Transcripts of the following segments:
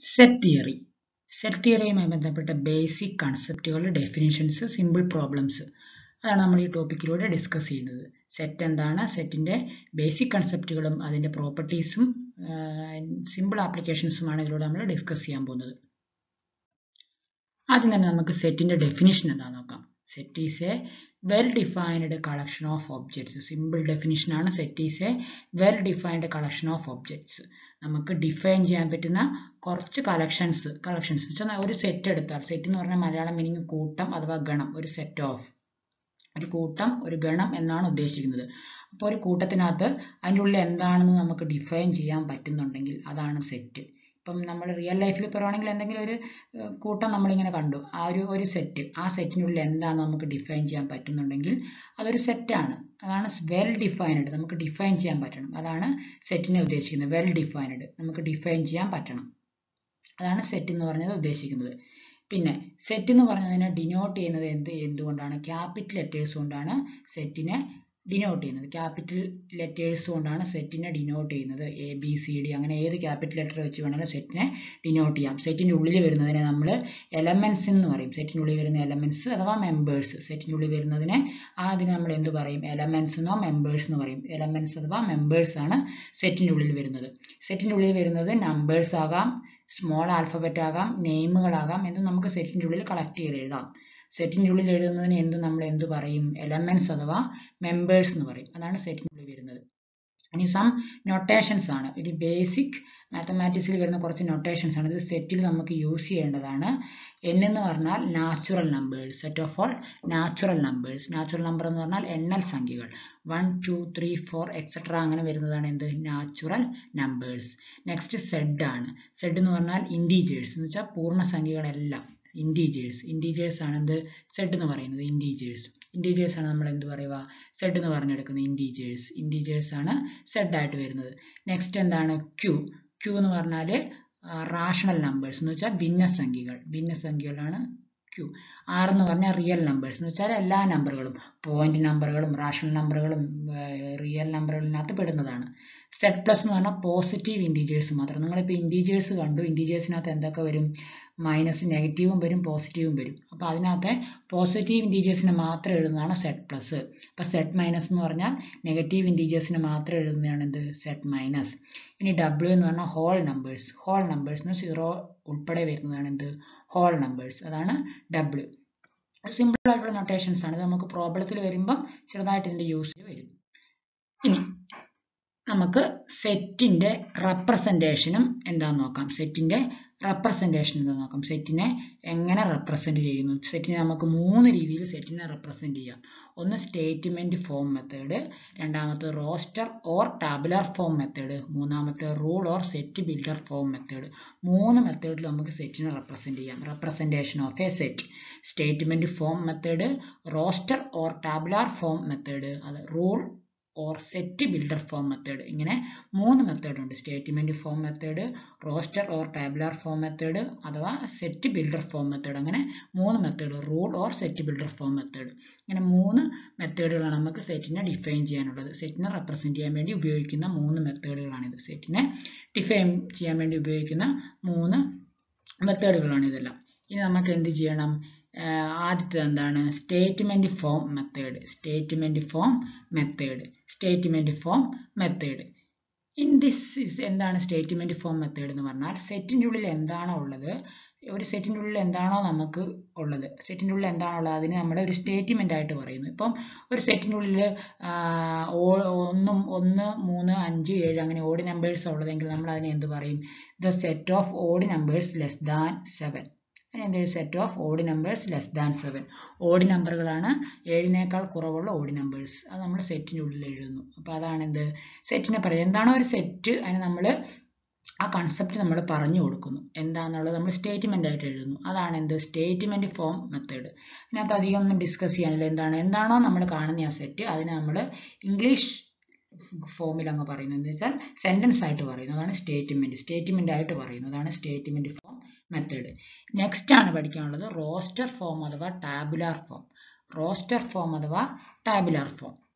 Set theory set തിയറിയുമായി ബന്ധപ്പെട്ട basic കൺസെപ്റ്റുകൾ ഡെഫിനിഷൻസ് സിമ്പിൾ പ്രോബ്ലംസ് അതാണ് നമ്മൾ ഈ ടോപ്പിക്കിലൂടെ ഡിസ്കസ് ചെയ്യുന്നത് സെറ്റ് എന്താണ് സെറ്റിൻ്റെ ബേസിക് കൺസെപ്റ്റുകളും അതിൻ്റെ പ്രോപ്പർട്ടീസും സിമ്പിൾ ആപ്ലിക്കേഷൻസുമാണ് ഇതിലൂടെ നമ്മൾ ഡിസ്കസ് ചെയ്യാൻ പോകുന്നത് ആദ്യം തന്നെ നമുക്ക് സെറ്റിൻ്റെ ഡെഫിനിഷൻ എന്താണെന്ന് നോക്കാം set is a well defined collection of objects simple ഡെഫിനിഷനാണ് set is a well defined collection of objects നമുക്ക് ഡിഫൈൻ ചെയ്യാൻ പറ്റുന്ന കുറച്ച് കളക്ഷൻസ് കളക്ഷൻസ് വെച്ചാൽ ഒരു സെറ്റ് എടുത്താൽ സെറ്റ് എന്ന് പറഞ്ഞാൽ മലയാളം മീനിങ് കൂട്ടം അഥവാ ഗണം ഒരു സെറ്റ് ഓഫ് ഒരു കൂട്ടം ഒരു ഗണം എന്നാണ് ഉദ്ദേശിക്കുന്നത് അപ്പോൾ ഒരു കൂട്ടത്തിനകത്ത് അതിൻ്റെ ഉള്ളിൽ എന്താണെന്ന് നമുക്ക് ഡിഫൈൻ ചെയ്യാൻ പറ്റുന്നുണ്ടെങ്കിൽ അതാണ് സെറ്റ് ഇപ്പം നമ്മൾ റിയൽ ലൈഫിൽ പറയുകയാണെങ്കിൽ എന്തെങ്കിലും ഒരു കൂട്ടം നമ്മളിങ്ങനെ കണ്ടു ആ ഒരു ഒരു സെറ്റ് ആ സെറ്റിനുള്ളിൽ എന്താണെന്ന് നമുക്ക് ഡിഫൈൻ ചെയ്യാൻ പറ്റുന്നുണ്ടെങ്കിൽ അതൊരു സെറ്റാണ് അതാണ് വെൽ ഡിഫൈൻഡ് നമുക്ക് ഡിഫൈൻ ചെയ്യാൻ പറ്റണം അതാണ് സെറ്റിനെ ഉദ്ദേശിക്കുന്നത് വെൽ ഡിഫൈൻഡ് നമുക്ക് ഡിഫൈൻ ചെയ്യാൻ പറ്റണം അതാണ് സെറ്റ് എന്ന് പറഞ്ഞത് ഉദ്ദേശിക്കുന്നത് പിന്നെ സെറ്റ് എന്ന് പറഞ്ഞതിനെ ഡിനോട്ട് ചെയ്യുന്നത് എന്ത് എന്തുകൊണ്ടാണ് ക്യാപിറ്റൽ ലെറ്റേഴ്സ് കൊണ്ടാണ് സെറ്റിനെ ഡിനോട്ട് ചെയ്യുന്നത് ക്യാപിറ്റൽ ലെറ്റേഴ്സ് കൊണ്ടാണ് സെറ്റിനെ ഡിനോട്ട് ചെയ്യുന്നത് എ ബി സി ഡി അങ്ങനെ ഏത് ക്യാപിറ്റൽ ലെറ്റർ വെച്ച് വേണമെങ്കിലും സെറ്റിനെ ഡിനോട്ട് ചെയ്യാം സെറ്റിൻ്റെ ഉള്ളിൽ വരുന്നതിനെ നമ്മൾ എലമെൻസ് എന്ന് പറയും സെറ്റിൻ്റെ ഉള്ളിൽ വരുന്ന എലമെൻസ് അഥവാ മെമ്പേഴ്സ് സെറ്റിൻ്റെ ഉള്ളിൽ വരുന്നതിനെ അതിന് നമ്മൾ എന്ത് പറയും എലമെൻസ് എന്നോ മെമ്പേഴ്സ് എന്ന് പറയും എലമെൻസ് അഥവാ മെമ്പേഴ്സ് ആണ് സെറ്റിൻ്റെ ഉള്ളിൽ വരുന്നത് സെറ്റിൻ്റെ ഉള്ളിൽ വരുന്നത് നമ്പേഴ്സ് ആകാം സ്മോൾ ആൽഫബറ്റ് ആകാം നെയിമുകളാകാം എന്ന് നമുക്ക് സെറ്റിൻ്റെ ഉള്ളിൽ കളക്ട് ചെയ്ത് എഴുതാം സെറ്റിൻ്റെ ഉള്ളിൽ എഴുതുന്നതിന് എന്ത് നമ്മൾ എന്ത് പറയും എലമെൻറ്റ്സ് അഥവാ മെമ്പേഴ്സ് എന്ന് പറയും അതാണ് സെറ്റിൻ്റെ ഉള്ളിൽ വരുന്നത് ഇനി സം നൊട്ടേഷൻസ് ആണ് ഒരു ബേസിക് മാത്തമാറ്റിക്സിൽ വരുന്ന കുറച്ച് നൊട്ടേഷൻസ് ആണ് ഇത് സെറ്റിൽ നമുക്ക് യൂസ് ചെയ്യേണ്ടതാണ് എൻ എന്ന് പറഞ്ഞാൽ natural numbers set of all natural numbers natural number എന്ന് പറഞ്ഞാൽ എണ്ണൽ സംഖ്യകൾ one two three four etcetera അങ്ങനെ വരുന്നതാണ് എന്ത് നാച്ചുറൽ നമ്പേഴ്സ് നെക്സ്റ്റ് സെഡ് ആണ് സെഡ് എന്ന് പറഞ്ഞാൽ ഇൻഡീജേഴ്സ് എന്ന് വെച്ചാൽ പൂർണ്ണസംഖ്യകളെല്ലാം ഇൻഡീജേഴ്സ് ഇൻഡീജേഴ്സ് ആണ് എന്ത് സെഡ് എന്ന് പറയുന്നത് ഇൻഡീജേഴ്സ് ഇൻഡീജേഴ്സ് ആണ് നമ്മൾ എന്ത് പറയുക സെഡ് എന്ന് പറഞ്ഞെടുക്കുന്നത് ഇൻഡീജേഴ്സ് ഇൻഡീജേഴ്സ് ആണ് സെഡ് ആയിട്ട് വരുന്നത് നെക്സ്റ്റ് എന്താണ് ക്യൂ ക്യൂ എന്ന് പറഞ്ഞാൽ റാഷണൽ നമ്പേഴ്സ് എന്ന് വെച്ചാൽ ഭിന്നസംഖ്യകൾ ഭിന്നസംഖ്യകളാണ് ക്യൂ ആർ എന്ന് പറഞ്ഞാൽ റിയൽ നമ്പേഴ്സ് എന്ന് വെച്ചാൽ എല്ലാ നമ്പറുകളും പോയിന്റ് നമ്പറുകളും റാഷണൽ നമ്പറുകളും റിയൽ നമ്പറുകളിനകത്ത് പെടുന്നതാണ് സെറ്റ് പ്ലസ് എന്ന് പറഞ്ഞാൽ പോസിറ്റീവ് ഇൻറ്റീജേഴ്സ് മാത്രം നിങ്ങളിപ്പോൾ ഇൻറ്റീജേഴ്സ് കണ്ടു ഇൻറ്റീജേഴ്സിനകത്ത് എന്തൊക്കെ വരും മൈനസ് നെഗറ്റീവും വരും പോസിറ്റീവും വരും അപ്പോൾ അതിനകത്ത് പോസിറ്റീവ് ഇൻറ്റീജേഴ്സിനെ മാത്രം എഴുതുന്നതാണ് സെറ്റ് പ്ലസ് അപ്പോൾ സെറ്റ് മൈനസ് എന്ന് പറഞ്ഞാൽ നെഗറ്റീവ് ഇൻറ്റീജേഴ്സിനെ മാത്രം എഴുതുന്നതാണ് എന്ത് സെറ്റ് മൈനസ് ഇനി ഡബ്ല്യു എന്ന് പറഞ്ഞാൽ ഹോൾ നമ്പേഴ്സ് ഹോൾ നമ്പേഴ്സിന് സീറോ ഉൾപ്പെടെ വരുന്നതാണ് എന്ത് ഹോൾ നമ്പേഴ്സ് അതാണ് ഡബ്ല്യു സിമ്പിൾ ആയിട്ടുള്ള നൊട്ടേഷൻസ് ആണ് ഇത് നമുക്ക് പ്രോബ്ലത്തിൽ വരുമ്പം ചെറുതായിട്ട് ഇതിൻ്റെ യൂസ് വരും ഇനി നമുക്ക് സെറ്റിൻ്റെ റെപ്രസെൻറ്റേഷനും എന്താണെന്ന് നോക്കാം സെറ്റിൻ്റെ റെപ്രസെൻറ്റേഷൻ എന്താ നോക്കാം സെറ്റിനെ എങ്ങനെ റെപ്രസെൻറ്റ് ചെയ്യുന്നു സെറ്റിനെ നമുക്ക് മൂന്ന് രീതിയിൽ സെറ്റിനെ റെപ്രസെൻറ്റ് ചെയ്യാം ഒന്ന് സ്റ്റേറ്റ്മെൻറ്റ് ഫോം മെത്തേഡ് രണ്ടാമത്തെ roster or tabular form method മൂന്നാമത്തെ rule or set builder form method മൂന്ന് മെത്തേഡിൽ നമുക്ക് സെറ്റിനെ റെപ്രസെൻറ്റ് ചെയ്യാം representation of a set statement form method roster or tabular form method അത് rule or set builder form method ഇങ്ങനെ മൂന്ന് മെത്തേഡ് ഉണ്ട് statement form method roster or tabular form method അഥവാ സെറ്റ് ബിൽഡർ ഫോം മെത്തേഡ് അങ്ങനെ മൂന്ന് method rule or set builder form method ഇങ്ങനെ മൂന്ന് മെത്തേഡുകളാണ് നമുക്ക് സെറ്റിനെ ഡിഫൈൻ ചെയ്യാനുള്ളത് സെറ്റിനെ റെപ്രസെൻറ്റ് ചെയ്യാൻ വേണ്ടി ഉപയോഗിക്കുന്ന മൂന്ന് മെത്തേഡുകളാണിത് സെറ്റിനെ ഡിഫൈൻ ചെയ്യാൻ വേണ്ടി ഉപയോഗിക്കുന്ന മൂന്ന് മെത്തേഡുകളാണ് ഇതെല്ലാം ഇനി നമുക്ക് എന്ത് ചെയ്യണം ആദ്യത്തെ എന്താണ് statement form method statement form method statement form method in this is എന്താണ് സ്റ്റേറ്റ്മെൻറ്റ് ഫോം മെത്തേഡ് എന്ന് പറഞ്ഞാൽ സെറ്റിൻ്റെ ഉള്ളിൽ എന്താണോ ഉള്ളത് ഒരു സെറ്റിൻ്റെ ഉള്ളിൽ എന്താണോ നമുക്ക് ഉള്ളത് സെറ്റിൻ്റെ ഉള്ളിൽ എന്താണോ ഉള്ളത് അതിന് നമ്മൾ ഒരു സ്റ്റേറ്റ്മെൻ്റ് ആയിട്ട് പറയുന്നു ഇപ്പം ഒരു സെറ്റിൻ്റെ ഉള്ളിൽ ഒന്നും ഒന്ന് മൂന്ന് അഞ്ച് ഏഴ് അങ്ങനെ ഓഡ് നമ്പേഴ്സ് ഉള്ളതെങ്കിൽ നമ്മൾ അതിനെ എന്ത് പറയും the set of odd numbers less than seven അതിന് എന്തൊരു set of odd numbers less than seven odd നമ്പറുകളാണ് ഏഴിനേക്കാൾ കുറവുള്ള ഓഡ് നമ്പേഴ്സ് അത് നമ്മൾ സെറ്റിൻ്റെ ഉള്ളിൽ എഴുതുന്നു അപ്പോൾ അതാണ് എന്ത് സെറ്റിനെ പറയുന്നത് എന്താണോ ഒരു സെറ്റ് അതിന് നമ്മൾ ആ കൺസെപ്റ്റ് നമ്മൾ പറഞ്ഞു കൊടുക്കുന്നു എന്താണെന്നുള്ളത് നമ്മൾ സ്റ്റേറ്റ്മെൻ്റ് ആയിട്ട് എഴുതുന്നു അതാണ് എന്ത് സ്റ്റേറ്റ്മെൻറ്റ് ഫോം മെത്തേഡ് ഇതിനകത്ത് അധികം ഒന്നും ഡിസ്കസ് ചെയ്യാനില്ല എന്താണ് എന്താണോ നമ്മൾ കാണുന്ന ആ സെറ്റ് അതിനെ നമ്മൾ ഇംഗ്ലീഷ് ഫോമിൽ അങ്ങ് പറയുന്നത് എന്ന് വെച്ചാൽ സെൻറ്റൻസ് ആയിട്ട് പറയുന്നു അതാണ് സ്റ്റേറ്റ്മെൻറ്റ് സ്റ്റേറ്റ്മെൻ്റ് ആയിട്ട് പറയുന്നു അതാണ് സ്റ്റേറ്റ്മെൻറ്റ് ഫോം മെത്തേഡ് നെക്സ്റ്റ് ആണ് പഠിക്കാനുള്ളത് റോസ്റ്റർ ഫോം അഥവാ ടാബുലാർ ഫോം റോസ്റ്റർ ഫോം അഥവാ ടാബുലാർ ഫോം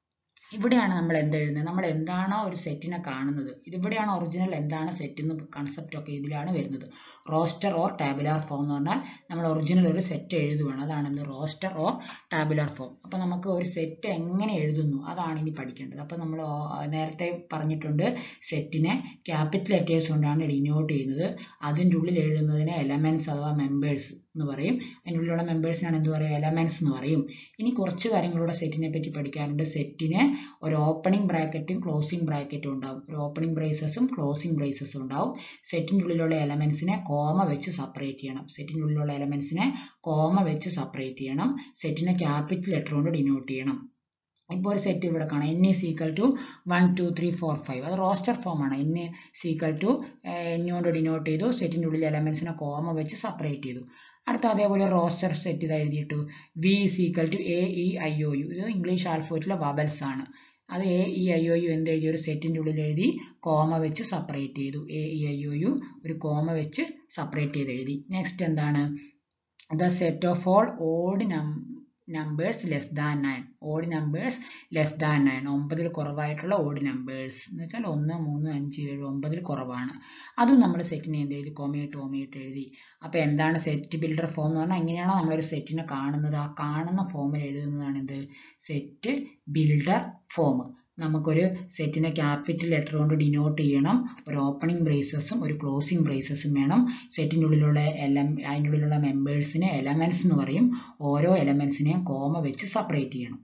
ഇവിടെയാണ് നമ്മൾ എന്ത് എഴുതുന്നത് നമ്മൾ എന്താണോ ഒരു സെറ്റിനെ കാണുന്നത് ഇതിവിടെയാണ് ഒറിജിനൽ എന്താണ് സെറ്റ് എന്ന് കൺസെപ്റ്റ് ഒക്കെ ഇതിലാണ് വരുന്നത് റോസ്റ്റർ ഓർ ടാബുലാർ ഫോം എന്ന് പറഞ്ഞാൽ നമ്മൾ ഒറിജിനൽ ഒരു സെറ്റ് എഴുതുകയാണ് അതാണ് എന്ത് റോസ്റ്റർ ഓർ ടാബുലാർ ഫോം അപ്പോൾ നമുക്ക് ഒരു സെറ്റ് എങ്ങനെ എഴുതുന്നു അതാണ് ഇനി പഠിക്കേണ്ടത് അപ്പോൾ നമ്മൾ നേരത്തെ പറഞ്ഞിട്ടുണ്ട് സെറ്റിനെ ക്യാപിറ്റൽ ലെറ്റേഴ്സ് കൊണ്ടാണ് ഡിനോട്ട് ചെയ്യുന്നത് അതിൻ്റെ ഉള്ളിൽ എഴുതുന്നതിനെ എലമെന്റ്സ് അഥവാ മെമ്പേഴ്സ് എന്ന് പറയും അതിൻ്റെ ഉള്ളിലുള്ള മെമ്പേഴ്സിനാണ് എന്ത് പറയുക എലമെന്റ്സ് എന്ന് പറയും ഇനി കുറച്ച് കാര്യങ്ങളുടെ സെറ്റിനെ പറ്റി പഠിക്കാറുണ്ട് സെറ്റിന് ഒരു ഓപ്പണിംഗ് ബ്രാക്കറ്റും ക്ലോസിംഗ് ബ്രാക്കറ്റും ഉണ്ടാവും ഒരു ഓപ്പണിംഗ് ബ്രേസസും ക്ലോസിംഗ് ബ്രേസസും ഉണ്ടാവും സെറ്റിൻ്റെ ഉള്ളിലുള്ള എലമെന്റ്സിനെ കോമ വെച്ച് സെപ്പറേറ്റ് ചെയ്യണം സെറ്റിൻ്റെ ഉള്ളിലുള്ള എലമെന്റ്സിനെ കോമ വെച്ച് സെപ്പറേറ്റ് ചെയ്യണം സെറ്റിനെ ക്യാപിറ്റൽ ലെറ്റർ കൊണ്ട് ഡിനോട്ട് ചെയ്യണം ഇപ്പോൾ ഒരു സെറ്റ് ഇവിടെ കാണാം N is equal to one two three four five അത് റോസ്റ്റർ ഫോം ആണ് എൻ ഈക്വൽ ടു എൻ കൊണ്ട് ഡിനോട്ട് ചെയ്തു സെറ്റിൻ്റെ ഉള്ളിൽ എലമെന്റ്സിനെ കോമ വെച്ച് സെപ്പറേറ്റ് ചെയ്തു അടുത്ത അതേപോലെ റോസ്റ്റർ സെറ്റ് ഇത് എഴുതിയിട്ടു V is equal to A E I O U ഇത് ഇംഗ്ലീഷ് ആൽഫബറ്റിലെ വബൽസ് ആണ് അത് A E I O U എന്ത് എഴുതി ഒരു സെറ്റിൻ്റെ ഉള്ളിൽ എഴുതി കോമ വെച്ച് സെപ്പറേറ്റ് ചെയ്തു A E I O U ഒരു കോമ വെച്ച് സെപ്പറേറ്റ് ചെയ്ത് എഴുതി നെക്സ്റ്റ് എന്താണ് the set of all odd num numbers less than nine odd numbers less than nine ഒമ്പതിൽ കുറവായിട്ടുള്ള ഓഡ് നമ്പേഴ്സ് എന്ന് വെച്ചാൽ ഒന്ന് മൂന്ന് അഞ്ച് ഏഴ് ഒമ്പതിൽ കുറവാണ് അതും നമ്മൾ സെറ്റിനെ എന്ത് എഴുതി കോമയിട്ട് ഓമയിട്ട് എഴുതി അപ്പോൾ എന്താണ് സെറ്റ് ബിൽഡർ ഫോം എന്ന് പറഞ്ഞാൽ എങ്ങനെയാണോ നമ്മളൊരു സെറ്റിനെ കാണുന്നത് ആ കാണുന്ന ഫോമിൽ എഴുതുന്നതാണ് എന്ത് സെറ്റ് ബിൽഡർ ഫോം നമുക്കൊരു സെറ്റിനെ ക്യാപിറ്റൽ ലെറ്റർ കൊണ്ട് ഡിനോട്ട് ചെയ്യണം ഒരു ഓപ്പണിംഗ് ബ്രേസസും ഒരു ക്ലോസിംഗ് ബ്രേസസും വേണം സെറ്റിൻ്റെ ഉള്ളിലുള്ള എലം അതിൻ്റെ ഉള്ളിലുള്ള മെമ്പേഴ്സിനെ എലമെന്റ്സ് എന്ന് പറയും ഓരോ എലമെന്റ്സിനെയും കോമ വെച്ച് സെപ്പറേറ്റ് ചെയ്യണം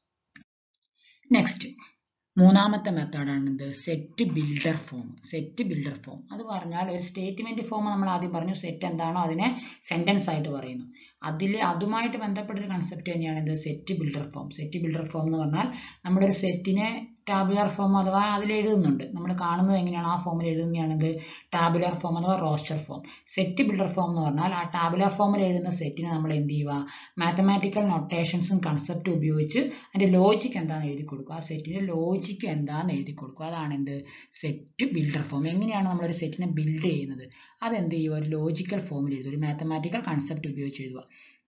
നെക്സ്റ്റ് മൂന്നാമത്തെ മെത്തേഡാണ് ഇത് set builder form set builder form അത് പറഞ്ഞാൽ ഒരു സ്റ്റേറ്റ്മെന്റ് ഫോം നമ്മൾ ആദ്യം പറഞ്ഞു സെറ്റ് എന്താണോ അതിനെ സെന്റൻസ് ആയിട്ട് പറയുന്നു അതിൽ അതുമായിട്ട് ബന്ധപ്പെട്ട ഒരു കൺസെപ്റ്റ് തന്നെയാണ് ഇത് set builder form set builder form എന്ന് പറഞ്ഞാൽ നമ്മുടെ ഒരു സെറ്റിനെ ടാബുലാർ ഫോം അഥവാ അതിൽ എഴുതുന്നുണ്ട് നമ്മൾ കാണുന്നത് എങ്ങനെയാണ് ആ ഫോമിൽ എഴുതുന്നതാണിത് ടാബുലാർ ഫോം അഥവാ roster form set builder form എന്ന് പറഞ്ഞാൽ ആ ടാബുലാർ ഫോമിൽ എഴുതുന്ന സെറ്റിനെ നമ്മൾ എന്ത് ചെയ്യുക മാത്തമാറ്റിക്കൽ നൊട്ടേഷൻസും കൺസെപ്റ്റും ഉപയോഗിച്ച് അതിൻ്റെ ലോജിക്ക് എന്താണെന്ന് എഴുതി കൊടുക്കുക ആ സെറ്റിൻ്റെ ലോജിക്ക് എന്താണെന്ന് എഴുതി കൊടുക്കുക അതാണ് എന്ത് സെറ്റ് ബിൽഡർ ഫോം എങ്ങനെയാണ് നമ്മളൊരു സെറ്റിനെ ബിൽഡ് ചെയ്യുന്നത് അതെന്ത് ചെയ്യുക ഒരു ലോജിക്കൽ ഫോമിൽ എഴുതുക ഒരു മാത്തമാറ്റിക്കൽ കൺസെപ്റ്റ് ഉപയോഗിച്ച് എഴുതുക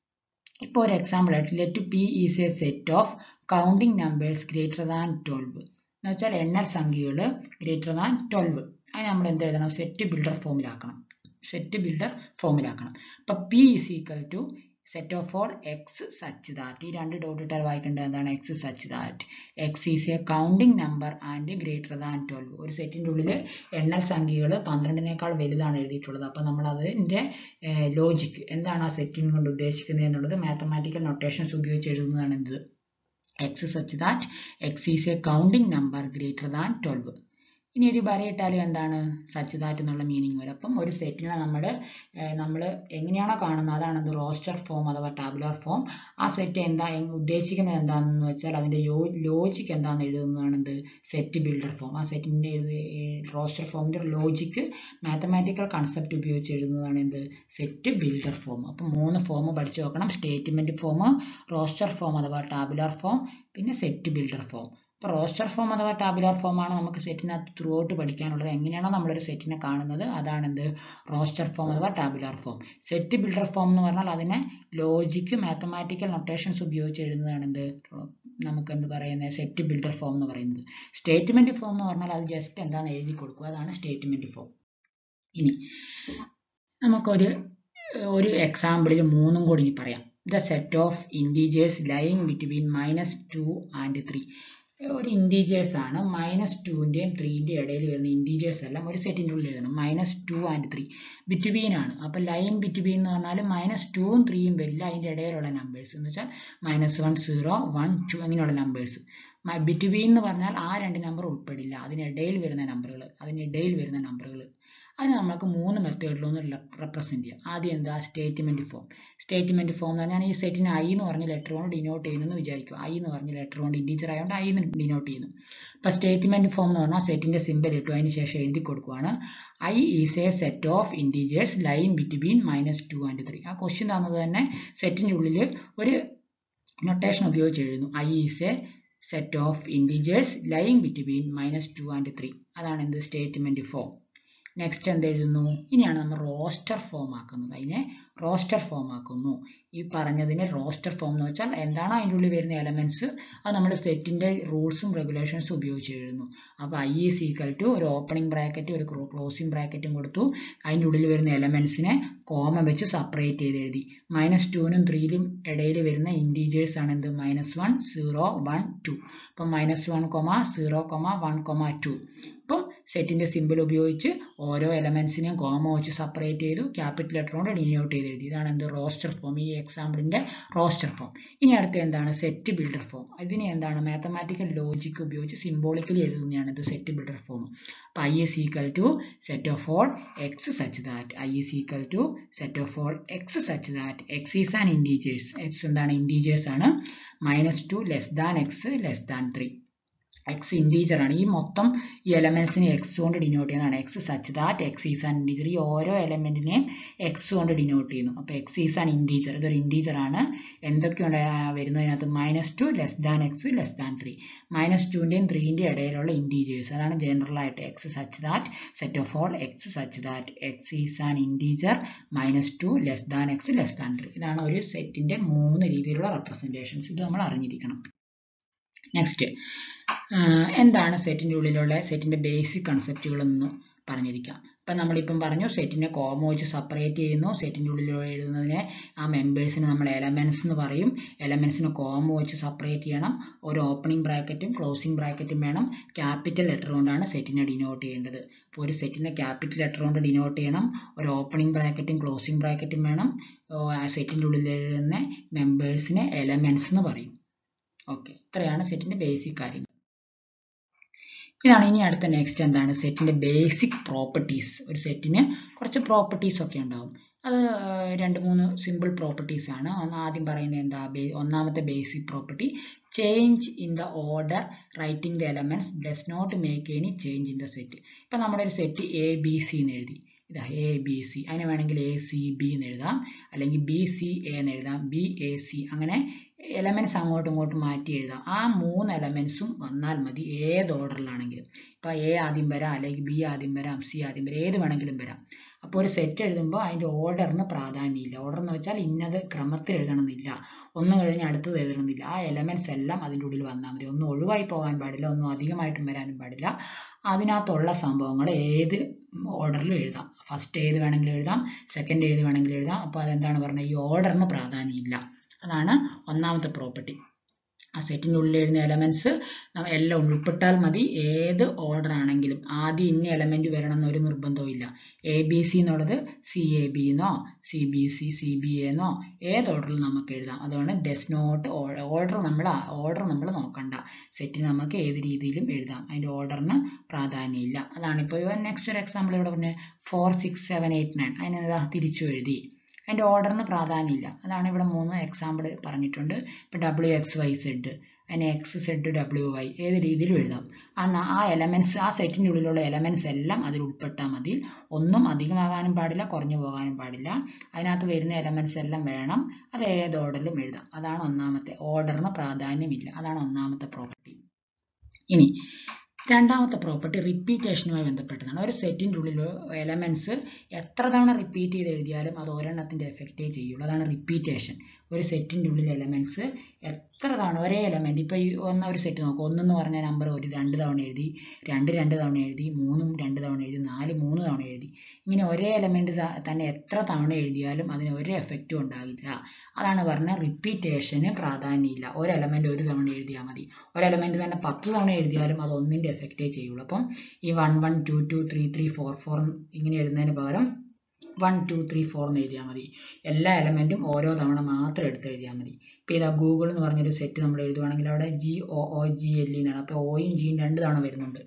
ഇപ്പോൾ ഒരു എക്സാമ്പിൾ ആയിട്ട് let P is a set of counting numbers greater than twelve എന്ന് വെച്ചാൽ എണ്ണൽ സംഖ്യകൾ ഗ്രേറ്റർ ദാൻ ട്വൽവ് അതിന് നമ്മൾ എന്ത് എഴുതണം സെറ്റ് ബിൽഡർ ഫോമിലാക്കണം സെറ്റ് ബിൽഡർ ഫോമിലാക്കണം അപ്പം P is equal to set of all X such that ഈ രണ്ട് ഡോട്ട് ഇട്ടാൽ വായിക്കേണ്ടത് എന്താണ് X such that X is a counting number and greater than twelve ഒരു സെറ്റിൻ്റെ ഉള്ളിൽ എണ്ണൽ സംഖ്യകൾ പന്ത്രണ്ടിനേക്കാൾ വലുതാണ് എഴുതിയിട്ടുള്ളത് അപ്പോൾ നമ്മൾ അതിൻ്റെ ലോജിക്ക് എന്താണ് ആ സെറ്റിംഗ് കൊണ്ട് ഉദ്ദേശിക്കുന്നത് എന്നുള്ളത് മാത്തമാറ്റിക്കൽ നൊട്ടേഷൻസ് ഉപയോഗിച്ച് എഴുതുന്നതാണ് എന്ത് X such that X is a counting number greater than twelve ഇനി ഒരു വരയിട്ടാൽ എന്താണ് സച്ച് ദാറ്റ് എന്നുള്ള മീനിങ് വരും അപ്പം ഒരു സെറ്റിനെ നമ്മൾ നമ്മൾ എങ്ങനെയാണോ കാണുന്നത് അതാണ് എന്ത് റോസ്റ്റർ ഫോം അഥവാ ടാബുലാർ ഫോം ആ സെറ്റ് എന്താ ഉദ്ദേശിക്കുന്നത് എന്താണെന്ന് വെച്ചാൽ അതിൻ്റെ യോ ലോജിക്ക് എന്താണെന്ന് എഴുതുന്നതാണ് എന്ത് സെറ്റ് ബിൽഡർ ഫോം ആ സെറ്റിൻ്റെ റോസ്റ്റർ ഫോമിൻ്റെ ലോജിക്ക് മാത്തമാറ്റിക്കൽ കൺസെപ്റ്റ് ഉപയോഗിച്ച് എഴുതുന്നതാണ് എന്ത് സെറ്റ് ബിൽഡർ ഫോം അപ്പം മൂന്ന് ഫോം പഠിച്ചു നോക്കണം സ്റ്റേറ്റ്മെൻറ്റ് ഫോം റോസ്റ്റർ ഫോം അഥവാ ടാബുലാർ ഫോം പിന്നെ സെറ്റ് ബിൽഡർ ഫോം ഇപ്പോൾ റോസ്റ്റർ ഫോം അഥവാ ടാബുലാർ ഫോം ആണ് നമുക്ക് സെറ്റിനകത്ത് ത്രൂ ഔട്ട് പഠിക്കാനുള്ളത് എങ്ങനെയാണോ നമ്മളൊരു സെറ്റിനെ കാണുന്നത് അതാണ് എന്ത് റോസ്റ്റർ ഫോം അഥവാ tabular form set builder form എന്ന് പറഞ്ഞാൽ അതിനെ ലോജിക്ക് മാത്തമാറ്റിക്കൽ നൊട്ടേഷൻസ് ഉപയോഗിച്ച് എഴുതുന്നതാണ് എന്ത് നമുക്ക് എന്ത് പറയുന്നത് സെറ്റ് ബിൽഡർ ഫോം എന്ന് പറയുന്നത് സ്റ്റേറ്റ്മെന്റ് ഫോം എന്ന് പറഞ്ഞാൽ അത് ജസ്റ്റ് എന്താണെന്ന് എഴുതി കൊടുക്കുക അതാണ് സ്റ്റേറ്റ്മെന്റ് ഫോം ഇനി നമുക്കൊരു ഒരു എക്സാമ്പിളിൽ മൂന്നും കൂടി ഇനി പറയാം the set of integers lying between minus two and three ഒരു ഇൻറ്റീജേഴ്സ് ആണ് മൈനസ് ടുവിൻ്റെയും ത്രീൻ്റെയും ഇടയിൽ വരുന്ന ഇൻറ്റീജേഴ്സ് എല്ലാം ഒരു സെറ്റിൻ്റെ ഉള്ളിൽ എഴുതണം minus two and three between ആണ് അപ്പോൾ ലൈൻ ബിറ്റ്വീൻ എന്ന് പറഞ്ഞാൽ മൈനസ് ടുവും ത്രീയും വരില്ല അതിൻ്റെ ഇടയിലുള്ള നമ്പേഴ്സ് എന്ന് വെച്ചാൽ minus one zero one two അങ്ങനെയുള്ള നമ്പേഴ്സ് ബിറ്റ്വീൻ എന്ന് പറഞ്ഞാൽ ആ രണ്ട് നമ്പർ ഉൾപ്പെടില്ല അതിനിടയിൽ വരുന്ന നമ്പറുകൾ അതിനിടയിൽ വരുന്ന നമ്പറുകൾ അതിന് നമുക്ക് മൂന്ന് മെത്തേഡിലൊന്ന് റെപ്രസെൻറ്റ് ചെയ്യാം ആദ്യം എന്താ സ്റ്റേറ്റ്മെൻറ്റ് ഫോം സ്റ്റേറ്റ്മെൻറ്റ് ഫോം എന്ന് പറഞ്ഞാൽ ഈ സെറ്റിന് ഐ എന്ന് പറഞ്ഞ ലെറ്റർ കൊണ്ട് ഡിനോട്ട് ചെയ്യുന്നു വിചാരിക്കും ഐ എന്ന് പറഞ്ഞ ലെറ്റർ കൊണ്ട് ഇൻറ്റീജർ ആയതുകൊണ്ട് ഐ എന്ന് ഡിനോട്ട് ചെയ്യുന്നു അപ്പോൾ സ്റ്റേറ്റ്മെൻറ്റ് ഫോം എന്ന് പറഞ്ഞാൽ സെറ്റിൻ്റെ സിമ്പിൾ ഇട്ടു അതിന് ശേഷം എഴുതി കൊടുക്കുവാണ് I is a set of integers line between minus two and three ആ ക്വസ്റ്റ്യൻ തന്നത് തന്നെ സെറ്റിൻ്റെ ഉള്ളിൽ ഒരു നൊട്ടേഷൻ ഉപയോഗിച്ച് എഴുതുന്നു I is a set of integers lying between minus two and three അതാണ് എന്ത് സ്റ്റേറ്റ്മെൻറ്റ് ഫോം നെക്സ്റ്റ് എന്ത് എഴുതുന്നു ഇനിയാണ് നമ്മൾ റോസ്റ്റർ ഫോം ആക്കുന്നത് അതിനെ റോസ്റ്റർ ഫോം ആക്കുന്നു ഈ പറഞ്ഞതിനെ റോസ്റ്റർ ഫോം എന്ന് വെച്ചാൽ എന്താണ് അതിൻ്റെ ഉള്ളിൽ വരുന്ന എലമെന്റ്സ് അത് നമ്മൾ സെറ്റിന്റെ റൂൾസും റെഗുലേഷൻസും ഉപയോഗിച്ച് എഴുതുന്നു അപ്പോൾ ഐ ഈസ് ഈക്വൽ ടു ഒരു ഓപ്പണിംഗ് ബ്രാക്കറ്റ് ഒരു ക്ലോസിംഗ് ബ്രാക്കറ്റും കൊടുത്തു അതിൻ്റെ ഉള്ളിൽ വരുന്ന എലമെന്റ്സിനെ കോമ വെച്ച് സെപ്പറേറ്റ് ചെയ്ത് എഴുതി മൈനസ് ടുവിനും ത്രീയിലും ഇടയിൽ വരുന്ന ഇൻറ്റീജേഴ്സ് ആണ് എന്ത് minus one zero one two അപ്പം minus one comma zero comma one comma two ഇപ്പം സെറ്റിന്റെ സിമ്പിൾ ഉപയോഗിച്ച് ഓരോ എലമെന്റ്സിനെയും കോമ വെച്ച് സെപ്പറേറ്റ് ചെയ്തു ക്യാപിറ്റൽ ലെറ്റർ കൊണ്ട് ഡിനോട്ട് ചെയ്ത് എഴുതി ഇതാണ് എന്ത് റോസ്റ്റർ ഫോം ഈ എക്സാമ്പിളിന്റെ റോസ്റ്റർ ഫോം ഇനി അടുത്ത എന്താണ് സെറ്റ് ബിൽഡർ ഫോം ഇതിനെ എന്താണ് മാത്തമാറ്റിക്കൽ ലോജിക് ഉപയോഗിച്ച് സിംബോളിക്കലി എഴുതുന്നതാണ് ഇത് സെറ്റ് ബിൽഡർ ഫോം അപ്പോൾ I is equal to set of all X such that I is equal to set of all X such that X is an integers x എന്താണ് integers ആണ് minus two less than x less than three x integer ആണ് ഈ മൊത്തം ഈ എലമെന്റ്സിനെ x കൊണ്ട് ഡിനോട്ട് ചെയ്യുന്നതാണ് x such that X is an integer ഈ ഓരോ എലമെന്റിനെയും എക്സ് കൊണ്ട് ഡിനോട്ട് ചെയ്യുന്നു അപ്പോൾ എക്സ് ഈസ് ആൻ ഇൻറ്റീജർ ഇതൊരു ഇൻറ്റീജർ ആണ് എന്തൊക്കെയുണ്ട് വരുന്നതിനകത്ത് minus two less than x less than three minus ടുവിൻ്റെയും ത്രീൻ്റെയും ഇടയിലുള്ള ഇൻറ്റീജേഴ്സ് അതാണ് ജനറൽ ആയിട്ട് x such that set of all X such that X is an integer minus two less than x less than three ഇതാണ് ഒരു സെറ്റിന്റെ മൂന്ന് രീതിയിലുള്ള റെപ്രസെൻറ്റേഷൻസ് ഇത് നമ്മൾ അറിഞ്ഞിരിക്കണം നെക്സ്റ്റ് എന്താണ് സെറ്റിൻ്റെ ഉള്ളിലുള്ള സെറ്റിൻ്റെ ബേസിക് കൺസെപ്റ്റുകൾ എന്ന് പറഞ്ഞിരിക്കാം ഇപ്പം നമ്മളിപ്പം പറഞ്ഞു സെറ്റിനെ കോമ വെച്ച് സെപ്പറേറ്റ് ചെയ്യുന്നു സെറ്റിൻ്റെ ഉള്ളിൽ എഴുതുന്നതിനെ ആ മെമ്പേഴ്സിന് നമ്മൾ എലമെൻസ് എന്ന് പറയും എലമെൻസിനെ കോമ വെച്ച് സെപ്പറേറ്റ് ചെയ്യണം ഒരു ഓപ്പണിംഗ് ബ്രാക്കറ്റും ക്ലോസിംഗ് ബ്രാക്കറ്റും വേണം ക്യാപിറ്റൽ ലെറ്റർ കൊണ്ടാണ് സെറ്റിനെ ഡിനോട്ട് ചെയ്യേണ്ടത് അപ്പോൾ ഒരു സെറ്റിനെ ക്യാപിറ്റൽ ലെറ്റർ കൊണ്ട് ഡിനോട്ട് ചെയ്യണം ഒരു ഓപ്പണിംഗ് ബ്രാക്കറ്റും ക്ലോസിംഗ് ബ്രാക്കറ്റും വേണം ആ സെറ്റിൻ്റെ ഉള്ളിൽ എഴുതുന്ന മെമ്പേഴ്സിനെ എലമെൻസ് എന്ന് പറയും ഓക്കെ ഇത്രയാണ് സെറ്റിന്റെ ബേസിക് കാര്യങ്ങൾ ഇതാണ് ഇനി അടുത്ത നെക്സ്റ്റ് എന്താണ് സെറ്റിന്റെ ബേസിക് പ്രോപ്പർട്ടീസ് ഒരു സെറ്റിന് കുറച്ച് പ്രോപ്പർട്ടീസ് ഒക്കെ ഉണ്ടാവും അത് രണ്ട് മൂന്ന് സിമ്പിൾ പ്രോപ്പർട്ടീസ് ആണ് ആദ്യം പറയുന്നത് എന്താ ഒന്നാമത്തെ basic property change in the order writing the elements does not make any change in the set ഇപ്പം നമ്മുടെ ഒരു സെറ്റ് എ ബി സി എന്ന് എഴുതി ഇതാ എ ബി സി അതിന് വേണമെങ്കിൽ എ സി ബി എന്ന് എഴുതാം അല്ലെങ്കിൽ ബി സി എ എന്ന് എഴുതാം ബി എ സി അങ്ങനെ എലമെന്റ്സ് അങ്ങോട്ടും ഇങ്ങോട്ടും മാറ്റി എഴുതാം ആ മൂന്ന് എലമെന്റ്സും വന്നാൽ മതി ഏത് ഓർഡറിലാണെങ്കിലും ഇപ്പൊ എ ആദ്യം വരാം അല്ലെങ്കിൽ ബി ആദ്യം വരാം സി ആദ്യം വരാം ഏത് വേണമെങ്കിലും വരാം അപ്പോൾ ഒരു സെറ്റ് എഴുതുമ്പോൾ അതിന്റെ ഓർഡറിന് പ്രാധാന്യമില്ല ഓർഡർ എന്ന് വെച്ചാൽ ഇന്നത് ക്രമത്തിൽ എഴുതണമെന്നില്ല ഒന്ന് കഴിഞ്ഞ് അടുത്തത് എഴുതണമെന്നില്ല ആ എലമെന്റ്സ് എല്ലാം അതിൻ്റെ ഉള്ളിൽ വന്നാൽ മതി ഒന്നും ഒഴിവായി പോകാൻ പാടില്ല ഒന്നും അധികമായിട്ടും വരാനും പാടില്ല അതിനകത്തുള്ള സംഭവങ്ങൾ ഏത് ഓർഡറിലും എഴുതാം ഫസ്റ്റ് ഏത് വേണമെങ്കിലും എഴുതാം സെക്കൻഡ് ഏത് വേണമെങ്കിലും എഴുതാം അപ്പോൾ അതെന്താണ് പറഞ്ഞത് ഈ ഓർഡറിന് പ്രാധാന്യമില്ല അതാണ് ഒന്നാമത്തെ പ്രോപ്പർട്ടി ആ സെറ്റിൻ്റെ ഉള്ളിൽ എഴുതുന്ന എലമെന്റ്സ് എല്ലാം ഉൾപ്പെട്ടാൽ മതി ഏത് ഓർഡർ ആണെങ്കിലും ആദ്യം ഇന്ന എലമെന്റ് വരണം എന്നൊരു നിർബന്ധവും ഇല്ല എ ബി സി എന്നുള്ളത് സി എ ബി എന്നോ c b c c b എന്നോ ഏത് ഓർഡറിൽ നമുക്ക് എഴുതാം അതുകൊണ്ട് ഡെസ് നോട്ട് ഓർഡർ നമ്മൾ ഓർഡർ നമ്മൾ നോക്കണ്ട സെറ്റിന് നമുക്ക് ഏത് രീതിയിലും എഴുതാം അതിൻ്റെ ഓർഡറിന് പ്രാധാന്യമില്ല അതാണ് ഇപ്പോൾ നെക്സ്റ്റ് ഒരു എക്സാമ്പിൾ ഇവിടെ പറഞ്ഞ four six seven eight nine അതിന് തിരിച്ചു എഴുതി അതിൻ്റെ ഓർഡറിന് പ്രാധാന്യമില്ല അതാണ് ഇവിടെ മൂന്ന് എക്സാമ്പിൾ പറഞ്ഞിട്ടുണ്ട് ഇപ്പോൾ ഡബ്ല്യു എക്സ് വൈ സെഡ് അതിന് എക്സ് സെഡ് ഡബ്ല്യു വൈ ഏത് രീതിയിലും എഴുതാം ആ ആ എലമെന്റ്സ് ആ സെറ്റിൻ്റെ ഉള്ളിലുള്ള എലമെന്റ്സ് എല്ലാം അതിൽ ഉൾപ്പെട്ടാൽ മതി ഒന്നും അധികമാകാനും പാടില്ല കുറഞ്ഞു പോകാനും പാടില്ല അതിനകത്ത് വരുന്ന എലമെന്റ്സ് എല്ലാം വേണം അത് ഏത് ഓർഡറിലും എഴുതാം അതാണ് ഒന്നാമത്തെ ഓർഡറിന് പ്രാധാന്യമില്ല അതാണ് ഒന്നാമത്തെ പ്രോപ്പർട്ടി ഇനി രണ്ടാമത്തെ പ്രോപ്പർട്ടി റിപ്പീറ്റേഷനുമായി ബന്ധപ്പെട്ടതാണ് ഒരു സെറ്റിൻ്റെ ഉള്ളിൽ എലമെന്റ്സ് എത്ര തവണ റിപ്പീറ്റ് ചെയ്ത് എഴുതിയാലും അത് ഒരെണ്ണത്തിൻ്റെ എഫക്റ്റേ ചെയ്യുള്ളൂ അതാണ് റിപ്പീറ്റേഷൻ ഒരു സെറ്റിൻ്റെ ഉള്ളിൽ എലമെന്റ്സ് എത്ര തവണ ഒരേ എലമെന്റ് ഇപ്പോൾ ഈ ഒന്ന് ഒരു സെറ്റ് നോക്കുക ഒന്നെന്ന് പറഞ്ഞ നമ്പർ ഒരു രണ്ട് തവണ എഴുതി രണ്ട് രണ്ട് തവണ എഴുതി മൂന്നും രണ്ട് തവണ എഴുതി നാല് മൂന്ന് തവണ എഴുതി ഇങ്ങനെ ഒരേ എലമെന്റ് തന്നെ എത്ര തവണ എഴുതിയാലും അതിന് ഒരു എഫക്റ്റും ഉണ്ടാകില്ല അതാണ് പറഞ്ഞത് റിപ്പീറ്റേഷന് പ്രാധാന്യമില്ല ഒരു എലമെന്റ് ഒരു തവണ എഴുതിയാൽ മതി ഒരു എലമെന്റ് തന്നെ പത്ത് തവണ എഴുതിയാലും അത് ഒന്നിന്റെ എഫക്റ്റേ ചെയ്യുള്ളൂ അപ്പം ഈ one one two two three three four four ഇങ്ങനെ എഴുതുന്നതിന് പകരം വൺ ടു ത്രീ ഫോർ എന്ന് എഴുതിയാൽ മതി എല്ലാ എലമെന്റും ഓരോ തവണ മാത്രം എടുത്ത് എഴുതിയാൽ മതി ഇപ്പോൾ ഇതാ ഗൂഗിൾ എന്ന് പറഞ്ഞൊരു സെറ്റ് നമ്മൾ എഴുതുവാണെങ്കിൽ അവിടെ G O O G L എന്നാണ് അപ്പോൾ ഒയും ജിയും രണ്ട് തവണ വരുന്നുണ്ട്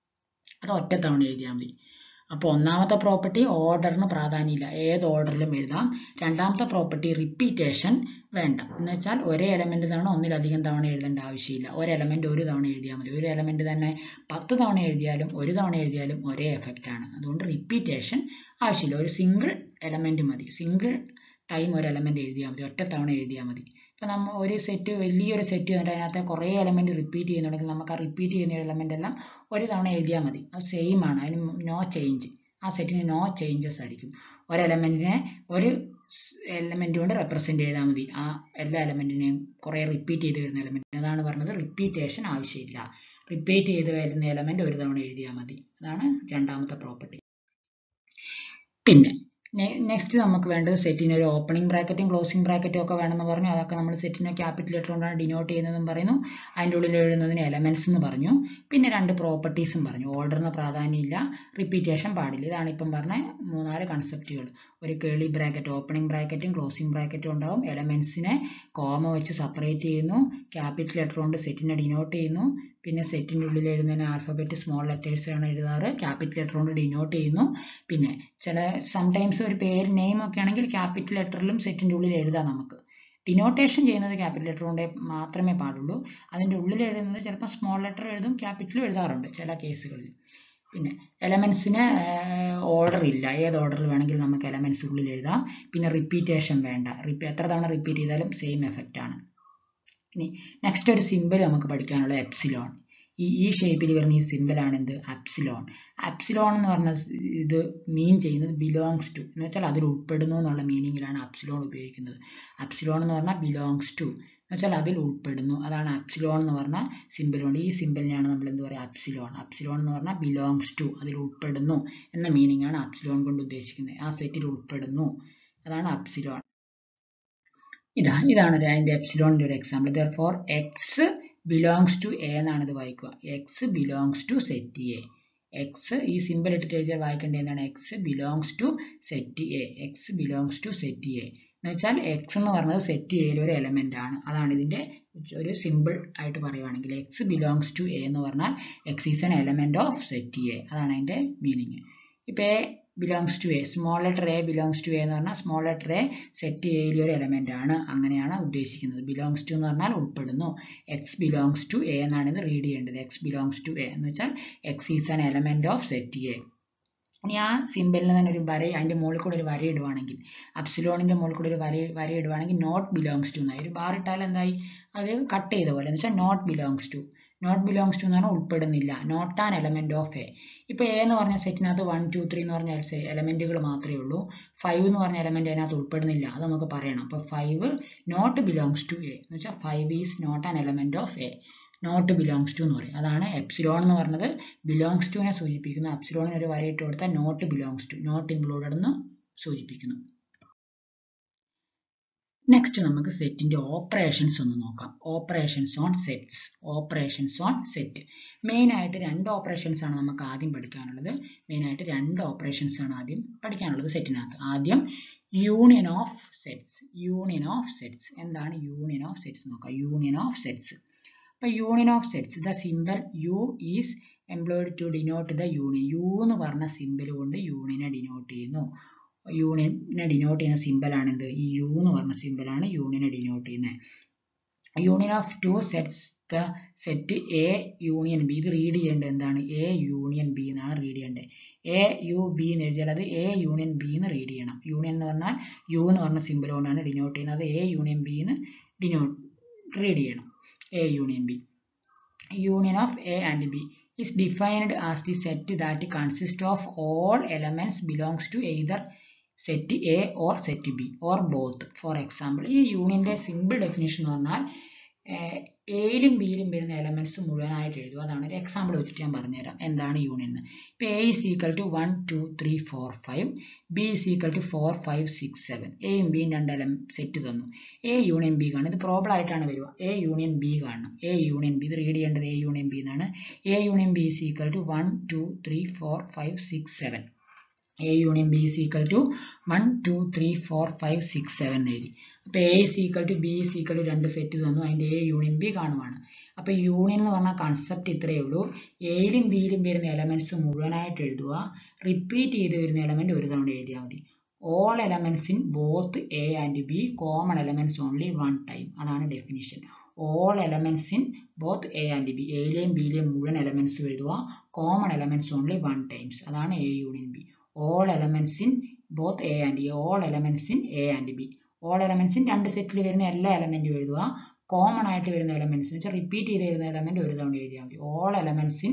അത് ഒറ്റ തവണ എഴുതിയാൽ മതി അപ്പോൾ ഒന്നാമത്തെ പ്രോപ്പർട്ടി ഓർഡറിന് പ്രാധാന്യമില്ല ഏത് ഓർഡറിലും എഴുതാം രണ്ടാമത്തെ പ്രോപ്പർട്ടി റിപ്പീറ്റേഷൻ വേണ്ട എന്ന് വെച്ചാൽ ഒരേ എലമെന്റ് തവണ ഒന്നിലധികം തവണ എഴുതേണ്ട ആവശ്യമില്ല ഒരു എലമെന്റ് ഒരു തവണ എഴുതിയാൽ മതി ഒരു എലമെന്റ് തന്നെ പത്ത് തവണ എഴുതിയാലും ഒരു തവണ എഴുതിയാലും ഒരേ എഫക്റ്റ് ആണ് അതുകൊണ്ട് റിപ്പീറ്റേഷൻ ആവശ്യമില്ല ഒരു സിംഗിൾ എലമെന്റ് മതി സിംഗിൾ ടൈം ഒരു എലമെന്റ് എഴുതിയാൽ മതി ഒറ്റ തവണ എഴുതിയാൽ മതി ഇപ്പം നമ്മൾ ഒരു സെറ്റ് വലിയൊരു സെറ്റ് തന്നിട്ട് അതിനകത്ത് കുറേ എലമെന്റ് റിപ്പീറ്റ് ചെയ്യുന്നുണ്ടെങ്കിൽ നമുക്ക് ആ റിപ്പീറ്റ് ചെയ്യുന്ന എലമെന്റ് എല്ലാം ഒരു തവണ എഴുതിയാൽ മതി അത് സെയിം ആണ് അതിന് നോ ചേഞ്ച് ആ സെറ്റിന് നോ ചേഞ്ചസ് ആയിരിക്കും ഒരു എലമെന്റിനെ ഒരു എലമെന്റ് കൊണ്ട് റെപ്രസെന്റ് ചെയ്താൽ മതി ആ എല്ലാ എലമെന്റിനെയും കുറെ റിപ്പീറ്റ് ചെയ്ത് വരുന്ന എലമെന്റ് അതാണ് പറഞ്ഞത് റിപ്പീറ്റേഷൻ ആവശ്യമില്ല റിപ്പീറ്റ് ചെയ്ത് വരുന്ന എലമെന്റ് ഒരു തവണ എഴുതിയാൽ മതി അതാണ് രണ്ടാമത്തെ പ്രോപ്പർട്ടി പിന്നെ നെക്സ്റ്റ് നമുക്ക് വേണ്ടത് സെറ്റിന് ഒരു ഓപ്പണിംഗ് ബ്രാക്കറ്റും ക്ലോസിംഗ് ബ്രാക്കറ്റും ഒക്കെ വേണമെന്ന് പറഞ്ഞു അതൊക്കെ നമ്മൾ സെറ്റിനെ ക്യാപിറ്റൽ ലെറ്റർ കൊണ്ടാണ് ഡിനോട്ട് ചെയ്യുന്നതെന്നും പറയുന്നു അതിൻ്റെ ഉള്ളിൽ എഴുതുന്നതിന് എലമെന്റ്സ് എന്ന് പറഞ്ഞു പിന്നെ രണ്ട് പ്രോപ്പർട്ടീസും പറഞ്ഞു ഓർഡറിന് പ്രാധാന്യമില്ല റിപ്പീറ്റേഷൻ പാടില്ല ഇതാണ് ഇപ്പം പറഞ്ഞ മൂന്നാല് കൺസെപ്റ്റുകൾ ഒരു കേളി ബ്രാക്കറ്റ് ഓപ്പണിംഗ് ബ്രാക്കറ്റും ക്ലോസിംഗ് ബ്രാക്കറ്റും ഉണ്ടാവും എലമെന്റ്സിനെ കോമ വെച്ച് സെപ്പറേറ്റ് ചെയ്യുന്നു ക്യാപിറ്റൽ ലെറ്റർ കൊണ്ട് സെറ്റിനെ ഡിനോട്ട് ചെയ്യുന്നു പിന്നെ സെറ്റിൻ്റെ ഉള്ളിൽ എഴുതുന്നതിന് ആൽഫബറ്റ് സ്മോൾ ലെറ്റേഴ്സ് ആണ് എഴുതാറ് ക്യാപിറ്റൽ ലെറ്റർ കൊണ്ട് ഡിനോട്ട് ചെയ്യുന്നു പിന്നെ ചില സംടൈംസ് ഒരു പേര് നെയിം ഒക്കെ ആണെങ്കിൽ ക്യാപിറ്റൽ ലെറ്ററിലും സെറ്റിൻ്റെ ഉള്ളിൽ എഴുതാം നമുക്ക് ഡിനോട്ടേഷൻ ചെയ്യുന്നത് ക്യാപിറ്റൽ ലെറ്റർ കൊണ്ടേ മാത്രമേ പാടുള്ളൂ അതിൻ്റെ ഉള്ളിൽ എഴുതുന്നത് ചിലപ്പോൾ സ്മോൾ ലെറ്റർ എഴുതും ക്യാപിറ്റലും എഴുതാറുണ്ട് ചില കേസുകളിൽ പിന്നെ എലമെന്റ്സിന് ഓർഡർ ഇല്ല ഏത് ഓർഡറിൽ വേണമെങ്കിലും നമുക്ക് എലമെന്റ്സ് ഉള്ളിൽ എഴുതാം പിന്നെ റിപ്പീറ്റേഷൻ വേണ്ട റിപ്പീ എത്ര തവണ റിപ്പീറ്റ് ചെയ്താലും സെയിം എഫക്റ്റ് ആണ് ഇനി നെക്സ്റ്റ് ഒരു സിമ്പിൾ നമുക്ക് പഠിക്കാനുള്ള എപ്സിലോൺ ഈ ഈ ഷേപ്പിൽ വരുന്ന ഈ സിമ്പിളാണ് എന്ത് അപ്സിലോൺ അപ്സിലോൺ എന്ന് പറഞ്ഞ ഇത് മീൻ ചെയ്യുന്നത് ബിലോങ്സ് ടു എന്ന് വെച്ചാൽ അതിൽ ഉൾപ്പെടുന്നു എന്നുള്ള മീനിങ്ങിലാണ് അപ്സിലോൺ ഉപയോഗിക്കുന്നത് അപ്സിലോൺ എന്ന് പറഞ്ഞാൽ ബിലോങ്സ് ടു എന്ന് വെച്ചാൽ അതിൽ ഉൾപ്പെടുന്നു അതാണ് അപ്സിലോൺ എന്ന് പറഞ്ഞ സിമ്പിൾ കൊണ്ട് ഈ സിമ്പിളിനെയാണ് നമ്മൾ എന്ത് പറയുക അപ്സിലോൺ അപ്സിലോൺ എന്ന് പറഞ്ഞാൽ ബിലോങ്സ് ടു അതിൽ ഉൾപ്പെടുന്നു എന്ന മീനിങ് ആണ് അപ്സിലോൺ കൊണ്ട് ഉദ്ദേശിക്കുന്നത് ആ സെറ്റിൽ ഉൾപ്പെടുന്നു അതാണ് അപ്സിലോൺ ഇതാ ഇതാണ് ഒരു അതിന്റെ എപ്സിലോണിന്റെ ഒരു example there for x belongs to A എന്നാണ് ഇത് വായിക്കുക x belongs to set A x ഈ സിമ്പിൾ ഇട്ടിട്ട് എഴുതിയാൽ വായിക്കേണ്ടത് എന്താണ് x belongs to set A x belongs to set A എന്ന് വെച്ചാൽ എക്സ് എന്ന് പറയുന്നത് സെറ്റ് എയിൽ ഒരു എലമെന്റ് ആണ് അതാണ് ഇതിന്റെ ഒരു സിമ്പിൾ ആയിട്ട് പറയുവാണെങ്കിൽ എക്സ് ബിലോങ്സ് ടു എ എന്ന് പറഞ്ഞാൽ x is an element of set A അതാണ് അതിന്റെ മീനിങ് ഇപ്പൊ a belongs to A small letter a belongs to A എന്ന് പറഞ്ഞാൽ സ്മോൾ ലെറ്റർ എ സെറ്റ് എയിലെ ഒരു എലമെന്റ് ആണ് അങ്ങനെയാണ് ഉദ്ദേശിക്കുന്നത് ബിലോങ്സ് ടു എന്ന് പറഞ്ഞാൽ ഉൾപ്പെടുന്നു എക്സ് ബിലോങ്സ് ടു എ എന്നാണ് ഇത് റീഡ് ചെയ്യേണ്ടത് എക്സ് ബിലോങ്സ് ടു എ എന്ന് വെച്ചാൽ x is an element of set A ഇനി ആ സിമ്പിളിന് തന്നെ ഒരു വര അതിന്റെ മുകളിൽ കൂടെ ഒരു വര ഇടുവാണെങ്കിൽ അപ്സിലോണിന്റെ മുകളിൽ കൂടെ ഒരു വര വര ഇടുവാണെങ്കിൽ നോട്ട് ബിലോങ്സ് ടു എന്നായി ഒരു ബാർ ഇട്ടാൽ എന്തായി അത് കട്ട് ചെയ്ത പോലെ എന്ന് വെച്ചാൽ not belongs to not belongs to എന്ന് പറഞ്ഞാൽ ഉൾപ്പെടുന്നില്ല not an element of A ഇപ്പൊ എ എന്ന് പറഞ്ഞ സെറ്റിനകത്ത് വൺ ടു ത്രീ എന്ന് പറഞ്ഞ എലമെന്റുകൾ മാത്രമേ ഉള്ളൂ ഫൈവ് എന്ന് പറഞ്ഞ എലമെന്റ് അതിനകത്ത് ഉൾപ്പെടുന്നില്ല അത് നമുക്ക് പറയണം അപ്പൊ five not belongs to A എന്ന് വെച്ചാൽ five is not an element of A not belongs to എന്ന് പറയും അതാണ് എപ്സിലോൺ എന്ന് പറഞ്ഞത് ബിലോങ്സ് ടുവിനെ സൂചിപ്പിക്കുന്നു എപ്സിലോണിന് ഒരു വരയിട്ട് കൊടുത്താൽ not belongs to not included എന്ന് സൂചിപ്പിക്കുന്നു നെക്സ്റ്റ് നമുക്ക് സെറ്റിന്റെ ഓപ്പറേഷൻസ് ഒന്ന് നോക്കാം operations on sets operations on set main ആയിട്ട് രണ്ട് ഓപ്പറേഷൻസ് ആണ് നമുക്ക് ആദ്യം പഠിക്കാനുള്ളത് മെയിൻ ആയിട്ട് രണ്ട് ഓപ്പറേഷൻസ് ആണ് ആദ്യം പഠിക്കാനുള്ളത് സെറ്റിനകത്ത് ആദ്യം union of sets union of sets എന്താണ് യൂണിയൻ ഓഫ് സെറ്റ്സ് നോക്കാം യൂണിയൻ ഓഫ് സെറ്റ്സ് അപ്പൊ union of sets the symbol U is employed to denote the union U എന്ന് പറഞ്ഞ സിമ്പൽ കൊണ്ട് യൂണിയനെ ഡിനോട്ട് ചെയ്യുന്നു യൂണിയനെ ഡിനോട്ട് ചെയ്യുന്ന സിമ്പലാണ് എന്ത് ഈ യു എന്ന് പറഞ്ഞ സിമ്പലാണ് യൂണിയനെ ഡിനോട്ട് ചെയ്യുന്നത് union of two sets the set A union B ഇത് റീഡ് ചെയ്യേണ്ടത് എന്താണ് എ യൂണിയൻ ബി എന്നാണ് റീഡ് ചെയ്യേണ്ടത് എ യു ബി എന്ന് എഴുതിയാൽ അത് എ യൂണിയൻ ബി എന്ന് റീഡ് ചെയ്യണം യൂണിയൻ എന്ന് പറഞ്ഞാൽ യു എന്ന് പറഞ്ഞ സിമ്പൽ കൊണ്ടാണ് ഡിനോട്ട് ചെയ്യുന്നത് അത് എ യൂണിയൻ ബി എന്ന് ഡിനോട്ട് റീഡ് ചെയ്യണം A union B union of A and B is defined as the set that consists of all elements belongs to either set A or set B or both. For example, ഈ യൂണിയന്റെ simple definition എന്ന് പറഞ്ഞാൽ എയിലും ബിയിലും വരുന്ന elements മുഴുവനായിട്ട് എഴുതുക അതാണ് ഒരു എക്സാമ്പിൾ വെച്ചിട്ട് ഞാൻ പറഞ്ഞുതരാം എന്താണ് യൂണിയൻ എന്ന് ഇപ്പൊ A is equal to one two three four five B is equal to four five six seven എയും ബിയും രണ്ട് എലം സെറ്റ് തന്നു എ യൂണിയൻ ബി കാണും ഇത് പ്രോബ്ലം ആയിട്ടാണ് വരിക എ യൂണിയൻ ബി കാണണം എ യൂണിയൻ ബി ഇത് റീഡ് ചെയ്യേണ്ടത് എ യൂണിയൻ ബി എന്നാണ് A union B is equal to one two three four five six seven A union B is equal to one two three four five six seven എഴുതി അപ്പൊ A is equal to B is equal to രണ്ട് set തന്നു അതിന്റെ A union B കാണുവാണ് അപ്പൊ union എന്ന് പറഞ്ഞ concept ഇത്രയേ ഉള്ളൂ എയിലും ബിയിലും വരുന്ന എലമെന്റ്സ് മുഴുവനായിട്ട് എഴുതുക റിപ്പീറ്റ് ചെയ്ത് വരുന്ന എലമെന്റ് ഒരു തവണ എഴുതിയാൽ മതി all elements in both A and B common elements only one time അതാണ് definition all elements in both A and B എയിലെയും ബിയിലെയും മുഴുവൻ എലമെന്റ്സ് എഴുതുക common elements only one times അതാണ് A union B all elements in both A and B all elements in A and B all elements in രണ്ട് സെറ്റിൽ വരുന്ന എല്ലാ എലമെന്റും എഴുതുക കോമൺ ആയിട്ട് വരുന്ന എലമെന്റ്സ് എന്ന് വെച്ചാൽ റിപ്പീറ്റ് ചെയ്ത് വരുന്ന എലമെന്റ് ഒരു തവണ എഴുതിയാൽ മതി all elements in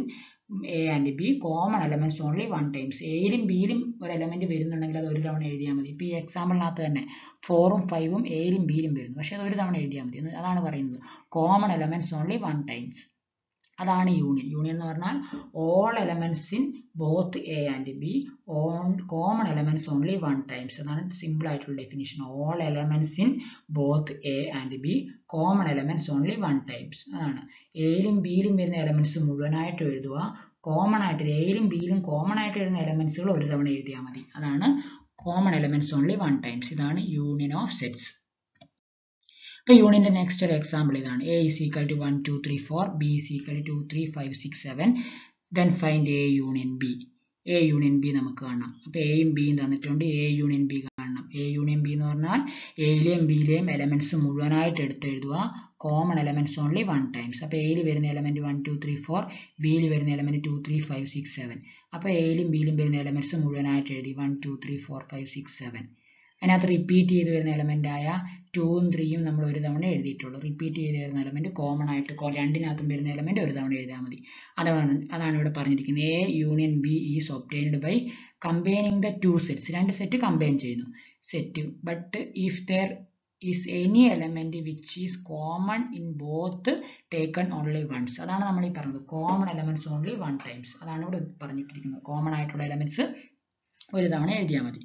A and B common elements only one times എയിലും ബിയിലും ഒരു എലമെന്റ് വരുന്നുണ്ടെങ്കിൽ അത് ഒരു തവണ എഴുതിയാൽ മതി ഇപ്പോൾ ഈ എക്സാമ്പിളിനകത്ത് തന്നെ ഫോറും ഫൈവും എയിലും ബിയിലും വരുന്നു പക്ഷേ അത് ഒരു തവണ എഴുതിയാൽ മതി എന്ന് അതാണ് പറയുന്നത് common elements only one times അതാണ് യൂണിയൻ യൂണിയൻ എന്ന് പറഞ്ഞാൽ all elements in both A and B on common elements only one times അതാണ് സിമ്പിൾ ആയിട്ടുള്ള definition all elements in both A and B common elements only one times അതാണ് എയിലും ബിയിലും വരുന്ന elements മുഴുവനായിട്ട് എഴുതുക കോമൺ ആയിട്ട് എയിലും ബിയിലും കോമൺ ആയിട്ട് വരുന്ന എലമെന്റ്സുകൾ ഒരു തവണ എഴുതിയാൽ മതി അതാണ് common elements only one times ഇതാണ് യൂണിയൻ ഓഫ് സെറ്റ്സ് ഇപ്പൊ യൂണിയന്റെ നെക്സ്റ്റ് ഒരു എക്സാമ്പിൾ ഇതാണ് A is equal to one two three four B is equal to three five six seven then find A union B A union B നമുക്ക് കാണാം അപ്പൊ എയും ബിയും തന്നിട്ടുണ്ട് എ യൂണിയൻ ബി കാണണം എ യൂണിയൻ ബി എന്ന് പറഞ്ഞാൽ എയിലെയും ബിയിലെയും എലമെന്റ്സ് മുഴുവനായിട്ട് എടുത്ത് എഴുതുക common elements only one times അപ്പോൾ എയിൽ വരുന്ന element one two three four ബിയിൽ വരുന്ന element two three five six seven അപ്പോൾ എയിലും ബിയിലും വരുന്ന എലമെന്റ്സ് മുഴുവനായിട്ട് എഴുതി one two three four five six seven അതിനകത്ത് റിപ്പീറ്റ് ചെയ്ത് വരുന്ന എലമെന്റ് ആയ ടൂവും ത്രീയും നമ്മൾ ഒരു തവണ എഴുതിയിട്ടുള്ളൂ റിപ്പീറ്റ് ചെയ്ത് വരുന്ന എലമെന്റ് കോമൺ ആയിട്ട് രണ്ടിനകത്തും വരുന്ന എലമെന്റ് ഒരു തവണ എഴുതിയാൽ മതി അതാണ് അതാണ് ഇവിടെ പറഞ്ഞിരിക്കുന്നത് A union B is obtained by combining the two sets രണ്ട് സെറ്റ് കമ്പൈൻ ചെയ്യുന്നു set but if there is any element which is common in both taken only once അതാണ് നമ്മൾ ഈ പറഞ്ഞത് common elements only one times അതാണ് ഇവിടെ പറഞ്ഞിട്ടിരിക്കുന്നത് common ആയിട്ടുള്ള elements ഒരു തവണ എഴുതിയാൽ മതി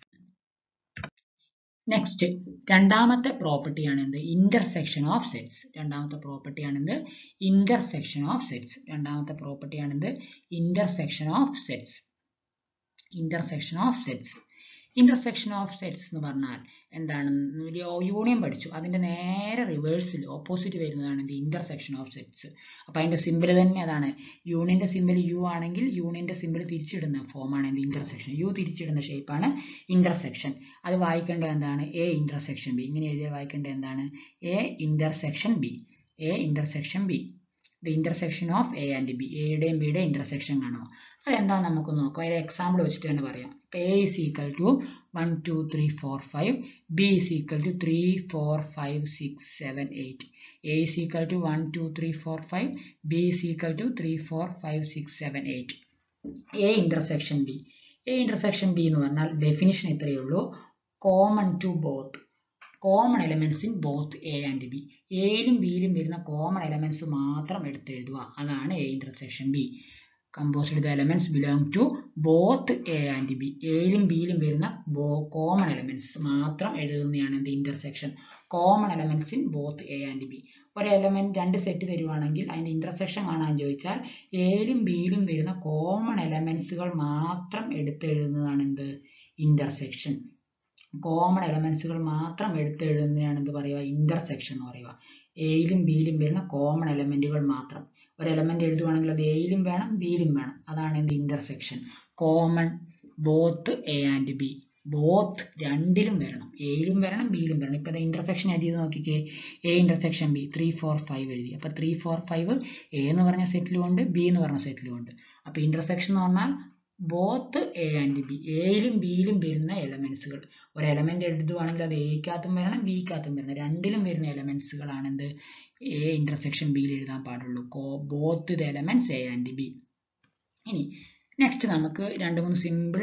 നെക്സ്റ്റ് രണ്ടാമത്തെ പ്രോപ്പർട്ടിയാണ് എന്ത് ഇന്റർസെക്ഷൻ ഓഫ് സെറ്റ്സ് രണ്ടാമത്തെ പ്രോപ്പർട്ടിയാണ് എന്ത് ഇന്റർസെക്ഷൻ ഓഫ് സെറ്റ്സ് രണ്ടാമത്തെ പ്രോപ്പർട്ടിയാണ് എന്ത് intersection of sets intersection of sets intersection of sets എന്ന് പറഞ്ഞാൽ എന്താണ് യൂണിയൻ പഠിച്ചു അതിന്റെ നേരെ റിവേഴ്സിൽ ഓപ്പോസിറ്റ് വരുന്നതാണ് എന്ത് ഇന്റർസെക്ഷൻ ഓഫ് സെറ്റ്സ് അപ്പൊ അതിന്റെ സിമ്പിൾ തന്നെ അതാണ് യൂണിയന്റെ സിമ്പിൾ യു ആണെങ്കിൽ യൂണിയന്റെ സിമ്പിൾ തിരിച്ചിടുന്ന ഫോമാണ് എന്ത് ഇന്റർസെക്ഷൻ യു തിരിച്ചിടുന്ന ഷേപ്പാണ് ഇന്റർസെക്ഷൻ അത് വായിക്കേണ്ടത് എന്താണ് എ ഇന്റർസെക്ഷൻ ബി ഇങ്ങനെ എഴുതിയാൽ വായിക്കേണ്ടത് എന്താണ് A intersection B A intersection B the intersection of A and B എയുടെയും ബിയുടെയും ഇന്റർസെക്ഷൻ കാണുമോ അതെന്താ നമുക്ക് നോക്കാം അതിൽ എക്സാമ്പിൾ വെച്ചിട്ട് തന്നെ പറയാം ഇപ്പൊ A is equal to one two three four five B is equal to three four five six seven eight A is equal to one two three four five B is equal to three four five six seven eight A intersection B A intersection B എന്ന് പറഞ്ഞാൽ definition ഇത്രയേ ഉള്ളൂ common to both common elements in both A and B എയിലും ബിയിലും വരുന്ന common elements മാത്രം എടുത്ത് എഴുതുക അതാണ് A intersection B composed the elements belong to both A and B എയിലും ബിയിലും വരുന്ന കോമൺ എലമെന്റ്സ് മാത്രം എഴുതുന്നതാണ് എന്ത് intersection common elements in both A and B ഒരു എലമെന്റ് രണ്ട് സെറ്റ് തരുവാണെങ്കിൽ അതിന്റെ ഇന്റർസെക്ഷൻ കാണാൻ ചോദിച്ചാൽ എയിലും ബിയിലും വരുന്ന കോമൺ എലമെന്റ്സുകൾ മാത്രം എടുത്തെഴുതുന്നതാണ് എന്ത് ഇന്റർസെക്ഷൻ കോമൺ എലമെന്റ്സുകൾ മാത്രം എടുത്തെഴുതുന്നതാണ് എന്ത് പറയുക ഇന്റർസെക്ഷൻ എന്ന് പറയുക എയിലും ബിയിലും വരുന്ന കോമൺ എലമെന്റുകൾ മാത്രം ഒരു എലമെന്റ് എഴുതുവാണെങ്കിൽ അത് എയിലും വേണം ബിയിലും വേണം അതാണ് എന്ത് intersection common both A and B both രണ്ടിലും വരണം എയിലും വരണം ബിയിലും വരണം ഇപ്പൊ ഇന്റർസെക്ഷൻ എഴുതിയത് നോക്കിക്കേ A intersection B three four five എഴുതി അപ്പൊ ത്രീ ഫോർ ഫൈവ് എ എന്ന് പറഞ്ഞ സെറ്റിലും ഉണ്ട് ബി എന്ന് പറഞ്ഞ സെറ്റിലും ഉണ്ട് അപ്പൊ ഇന്റർസെക്ഷൻ എന്ന് പറഞ്ഞാൽ ബോത്ത് എ ആൻഡ് ബി എയിലും ബിയിലും വരുന്ന എലമെന്റ്സുകൾ ഒരു എലമെന്റ് എഴുതുവാണെങ്കിൽ അത് എയ്ക്കകത്തും വരണം ബിക്കകത്തും വരണം രണ്ടിലും വരുന്ന എലമെന്റ്സുകളാണ് എന്ത് എ ഇന്റർസെക്ഷൻ ബിയിൽ എഴുതാൻ പാടുള്ളൂ both the elements A and B ഇനി നെക്സ്റ്റ് നമുക്ക് രണ്ട് മൂന്ന് സിമ്പിൾ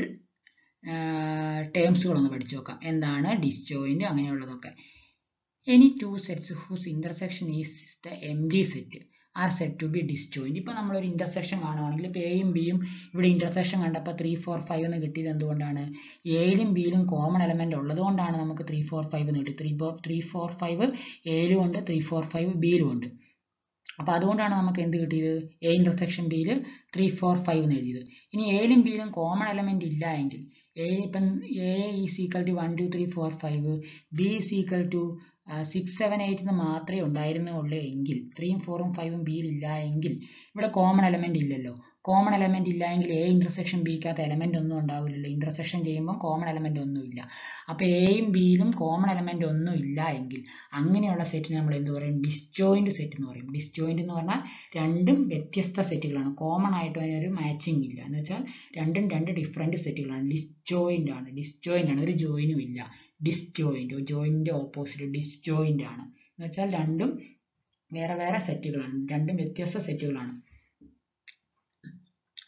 ടേംസുകളൊന്ന് പഠിച്ചു നോക്കാം എന്താണ് ഡിസ്ജോയിന്റ് അങ്ങനെയുള്ളതൊക്കെ any two sets whose intersection is the empty set are said to be disjoint ഇപ്പൊ നമ്മളൊരു ഇന്റർസെക്ഷൻ കാണുവാണെങ്കിൽ ഇപ്പൊ എയും ബിയും ഇവിടെ ഇന്റർസെക്ഷൻ കണ്ടപ്പോൾ ത്രീ ഫോർ ഫൈവ് എന്ന് കിട്ടിയത് എന്തുകൊണ്ടാണ് എയിലും ബിയിലും കോമൺ എലമെന്റ് ഉള്ളത് കൊണ്ടാണ് നമുക്ക് ത്രീ ഫോർ ഫൈവ് എന്ന് കിട്ടി ത്രീ ത്രീ ഫോർ ഫൈവ് എയിലും ഉണ്ട് ത്രീ ഫോർ ഫൈവ് ബിയിലും ഉണ്ട് അപ്പൊ അതുകൊണ്ടാണ് നമുക്ക് എന്ത് കിട്ടിയത് എ ഇന്റർസെക്ഷൻ ബിയിൽ ത്രീ ഫോർ ഫൈവ് എന്ന് എഴുതിയത് ഇനി എയിലും ബിയിലും കോമൺ എലമെന്റ് ഇല്ല എങ്കിൽ എ ഇപ്പം A is equal to one two three four five B is equal to six seven eight എന്ന് മാത്രമേ ഉണ്ടായിരുന്നുള്ളൂ എങ്കിൽ ത്രീയും ഫോറും ഫൈവും ബിയിൽ ഇല്ല എങ്കിൽ ഇവിടെ കോമൺ എലമെന്റ് ഇല്ലല്ലോ കോമൺ എലമെന്റ് ഇല്ല എങ്കിൽ എ ഇന്റർസെക്ഷൻ ബിക്കകത്ത് എലമെന്റ് ഒന്നും ഉണ്ടാവില്ലല്ലോ ഇന്റർസെക്ഷൻ ചെയ്യുമ്പോൾ കോമൺ എലമെന്റ് ഒന്നും ഇല്ല അപ്പൊ എയും ബിയിലും കോമൺ എലമെന്റ് ഒന്നും ഇല്ല എങ്കിൽ അങ്ങനെയുള്ള സെറ്റിന് നമ്മൾ എന്ത് പറയും ഡിസ്ജോയിന്റ് സെറ്റ് എന്ന് പറയും ഡിസ്ജോയിന്റ് എന്ന് പറഞ്ഞാൽ രണ്ടും വ്യത്യസ്ത സെറ്റുകളാണ് കോമൺ ആയിട്ട് അതിനൊരു മാച്ചിങ് ഇല്ല എന്ന് വെച്ചാൽ രണ്ടും രണ്ട് ഡിഫറെന്റ് സെറ്റുകളാണ് ഡിസ്ജോയിന്റ് ആണ് ഡിസ്ജോയിന്റ് ആണ് ഒരു ജോയിനും ഇല്ല ഡിസ്ജോയിന്റ് ജോയിന്റ് ഓപ്പോസിറ്റ് ഡിസ്ജോയിന്റ് ആണ് എന്ന് വെച്ചാൽ രണ്ടും വേറെ വേറെ സെറ്റുകളാണ് രണ്ടും വ്യത്യസ്ത സെറ്റുകളാണ്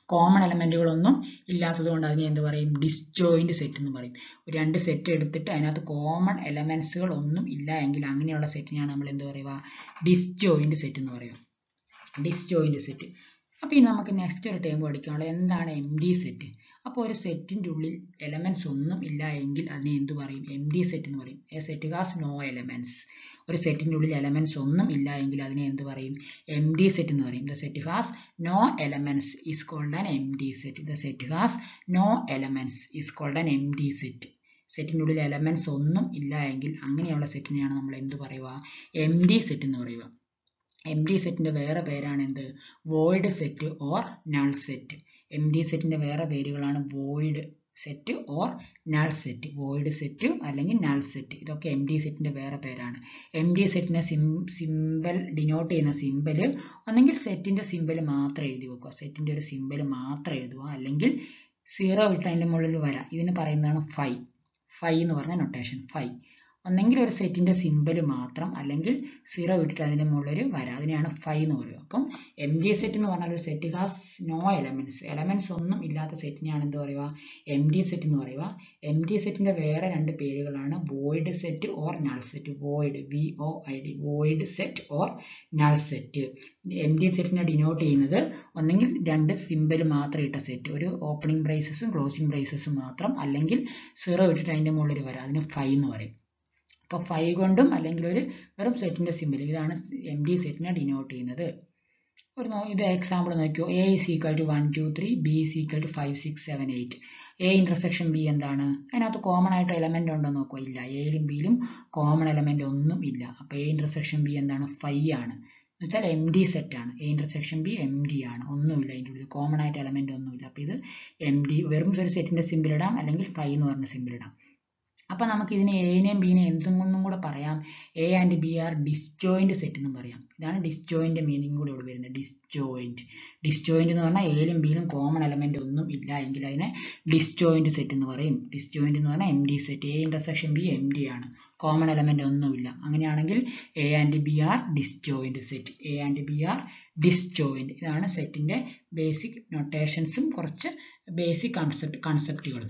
കോമൺ എലമെന്റുകളൊന്നും ഇല്ലാത്തത് കൊണ്ട് അതിനെ എന്ത് പറയും ഡിസ്ജോയിന്റ് സെറ്റ് എന്ന് പറയും ഒരു രണ്ട് സെറ്റ് എടുത്തിട്ട് അതിനകത്ത് കോമൺ എലമെന്റ്സുകൾ ഒന്നും ഇല്ല എങ്കിൽ അങ്ങനെയുള്ള സെറ്റിനെയാണ് നമ്മൾ എന്ത് പറയുക ഡിസ്ജോയിന്റ് സെറ്റ് എന്ന് പറയുക ഡിസ്ജോയിന്റ് സെറ്റ് അപ്പോൾ ഇനി നമുക്ക് നെക്സ്റ്റ് ഒരു ടേം പഠിക്കാനുള്ളത് എന്താണ് എം ഡി സെറ്റ് അപ്പോൾ ഒരു സെറ്റിൻ്റെ ഉള്ളിൽ എലമെന്റ്സ് ഒന്നും ഇല്ല എങ്കിൽ അതിനെ എന്ത് പറയും എം ഡി സെറ്റ് എന്ന് പറയും a set has no elements ഒരു സെറ്റിൻ്റെ ഉള്ളിൽ എലമെന്റ്സ് ഒന്നും ഇല്ല എങ്കിൽ അതിനെ എന്ത് പറയും എം ഡി സെറ്റ് എന്ന് പറയും the set has no elements is called an empty set the set has no elements is called an empty set സെറ്റിൻ്റെ ഉള്ളിൽ എലമെന്റ്സ് ഒന്നും ഇല്ല എങ്കിൽ അങ്ങനെയുള്ള സെറ്റിനെയാണ് നമ്മൾ എന്ത് പറയുക എം ഡി സെറ്റ് എന്ന് പറയുക എം ഡി സെറ്റിൻ്റെ വേറെ പേരാണ് എന്ത് void set or null set empty സെറ്റിൻ്റെ വേറെ പേരുകളാണ് void set or null set void set അല്ലെങ്കിൽ നൾ സെറ്റ് ഇതൊക്കെ എം ഡി സെറ്റിൻ്റെ വേറെ പേരാണ് എം ഡി സെറ്റിനെ സിം സിമ്പൽ ഡിനോട്ട് ചെയ്യുന്ന സിമ്പൽ ഒന്നെങ്കിൽ സെറ്റിൻ്റെ സിമ്പൽ മാത്രം എഴുതി വെക്കുക സെറ്റിൻ്റെ ഒരു സിമ്പൽ മാത്രം എഴുതുക അല്ലെങ്കിൽ സീറോ വിട്ട് അതിൻ്റെ മുകളിൽ വരാം ഇതിന് പറയുന്നതാണ് ഫൈ ഫൈ എന്ന് പറഞ്ഞ നൊട്ടേഷൻ ഫൈ ഒന്നെങ്കിൽ ഒരു സെറ്റിന്റെ സിമ്പൽ മാത്രം അല്ലെങ്കിൽ സീറോ വിട്ടിട്ട് അതിന്റെ മുകളിൽ വരാം അതിനെയാണ് ഫൈ എന്ന് പറയുക അപ്പം എം ഡി സെറ്റ് എന്ന് പറഞ്ഞാൽ ഒരു set has no elements elements ഒന്നും ഇല്ലാത്ത സെറ്റിനെയാണ് എന്ത് പറയുക എം ഡി സെറ്റ് എന്ന് പറയുക എം ഡി സെറ്റിന്റെ വേറെ രണ്ട് പേരുകളാണ് void set or null set void V O I D void set or null set empty സെറ്റിനെ ഡിനോട്ട് ചെയ്യുന്നത് ഒന്നെങ്കിൽ രണ്ട് സിമ്പൽ മാത്രം ഇട്ട സെറ്റ് ഒരു ഓപ്പണിംഗ് ബ്രേസസും ക്ലോസിംഗ് ബ്രേസസും മാത്രം അല്ലെങ്കിൽ സീറോ ഇട്ടിട്ട് അതിന്റെ മുകളിൽ വരാം അതിന് ഫൈ എന്ന് പറയും അപ്പോൾ ഫൈവ് കൊണ്ടും അല്ലെങ്കിൽ ഒരു വെറും സെറ്റിന്റെ സിമ്പിൾ ഇതാണ് എം ഡി സെറ്റിനെ ഡിനോട്ട് ചെയ്യുന്നത് ഒരു ഇത് എക്സാമ്പിൾ നോക്കിയോ A is equal to one two three B is equal to five six seven eight A intersection B എന്താണ് അതിനകത്ത് കോമൺ ആയിട്ട് എലമെന്റ് ഉണ്ടോ നോക്കുക ഇല്ല എയിലും ബിയിലും കോമൺ എലമെന്റ് ഒന്നും ഇല്ല അപ്പോൾ എ ഇന്റർസെക്ഷൻ ബി എന്താണ് ഫൈവ് ആണ് എന്നുവെച്ചാൽ എം ഡി സെറ്റ് ആണ് A intersection B empty ആണ് ഒന്നുമില്ല അതിൻ്റെ ഉള്ളിൽ കോമൺ ആയിട്ട് എലമെന്റ് ഒന്നുമില്ല അപ്പോൾ ഇത് എം ഡി വെറും ഒരു സെറ്റിന്റെ സിമ്പിൾ ഇടാം അല്ലെങ്കിൽ ഫൈവ് എന്ന് പറഞ്ഞ സിമ്പിൾ ഇടാം അപ്പം നമുക്ക് ഇതിനെ എനെയും ബിനെയും എന്തും കൊണ്ടും കൂടെ പറയാം A and B are disjoint set എന്നും പറയാം ഇതാണ് ഡിസ്ജോയിന്റ് മീനിങ് കൂടെ ഇവിടെ വരുന്നത് ഡിസ്ജോയിന്റ് ഡിസ്ജോയിന്റ് എന്ന് പറഞ്ഞാൽ എയിലും ബിയിലും കോമൺ എലമെന്റ് ഒന്നും ഇല്ല എങ്കിൽ അതിനെ ഡിസ്ജോയിന്റ് സെറ്റ് എന്ന് പറയും ഡിസ്ജോയിന്റ് എന്ന് പറഞ്ഞാൽ empty set A intersection B empty ആണ് കോമൺ എലമെന്റ് ഒന്നുമില്ല അങ്ങനെയാണെങ്കിൽ A and B are disjoint set A and B are disjoint ഇതാണ് സെറ്റിന്റെ ബേസിക് നൊട്ടേഷൻസും കുറച്ച് ബേസിക് കൺസെപ്റ്റ് കൺസെപ്റ്റുകളും